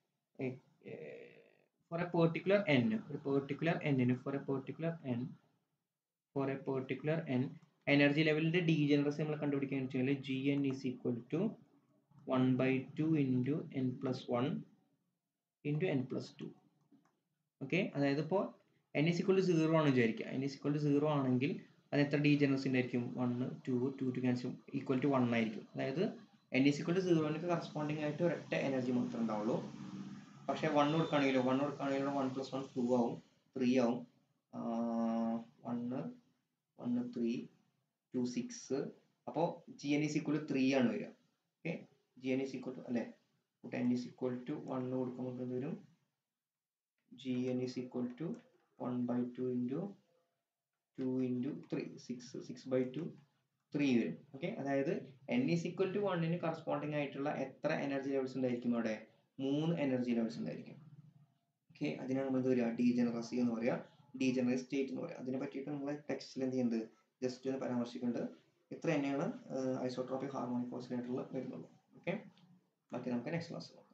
ഫോർ എ പെർട്ടിക്കുലർ എൻ ഒരു പെർട്ടിക്കുലർ എന്നിന് for a particular n for a particular n energy ലെവലിൻ്റെ ഡീജനറസി നമ്മൾ കണ്ടുപിടിക്കാൻ വെച്ചാൽ g n is equal to one by two into N plus one into N plus two okay അതായത് ഇപ്പോൾ n is equal to zero ആണ് വിചാരിക്കുക n is equal to zero ആണെങ്കിൽ അത് എത്ര ഡീജനറസിൻ്റെ ആയിരിക്കും one two two two cancel equal to one ആയിരിക്കും അതായത് എൻ ഇസ് ഇക്വൽ ടു സീറോന് കറസ്പോണ്ടിങ് ആയിട്ട് ഒരൊറ്റ എനർജി മാത്രമേ ഉണ്ടാവുള്ളൂ പക്ഷേ വൺ കൊടുക്കുകയാണെങ്കിലോ വൺ കൊടുക്കുകയാണെങ്കിലോ വൺ പ്ലസ് വൺ ടു ആവും ത്രീ ആവും one one three two six അപ്പോൾ g n is equal to three ആണ് വരിക okay g n is equal to അല്ലേ ten is equal to one കൊടുക്കുമ്പോൾ എന്ത് വരും g n is equal to one by two into two into three six six by two three വരും ഓക്കെ അതായത് എൻ ഇസ് ഈക്വൽ ടു വണ്ണിന് കറസ്പോണ്ടിങ് ആയിട്ടുള്ള എത്ര എനർജി ലെവൽസ് ഉണ്ടായിരിക്കും അവിടെ മൂന്ന് എനർജി ലെവൽസ് ഉണ്ടായിരിക്കും ഓക്കെ അതിനാണ് നമ്മൾ എന്ത് പറയുക ഡീജനറസി എന്ന് പറയുക ഡീജനറേറ്റ് സ്റ്റേറ്റ് എന്ന് പറയുക അതിനെ പറ്റിയിട്ട് നമ്മൾ ടെക്സ്റ്റിൽ എന്ത് ചെയ്യുന്നത് ജസ്റ്റ് ഒന്ന് പരാമർശിക്കുന്നുണ്ട് ഇത്ര തന്നെയാണ് ഐസോട്രോപിക് ഹാർമോണിക് ഓസിലേറ്ററിൽ വരുന്നുള്ളൂ ഓക്കെ ബാക്കി നമുക്ക് നെക്സ്റ്റ് ക്ലാസ്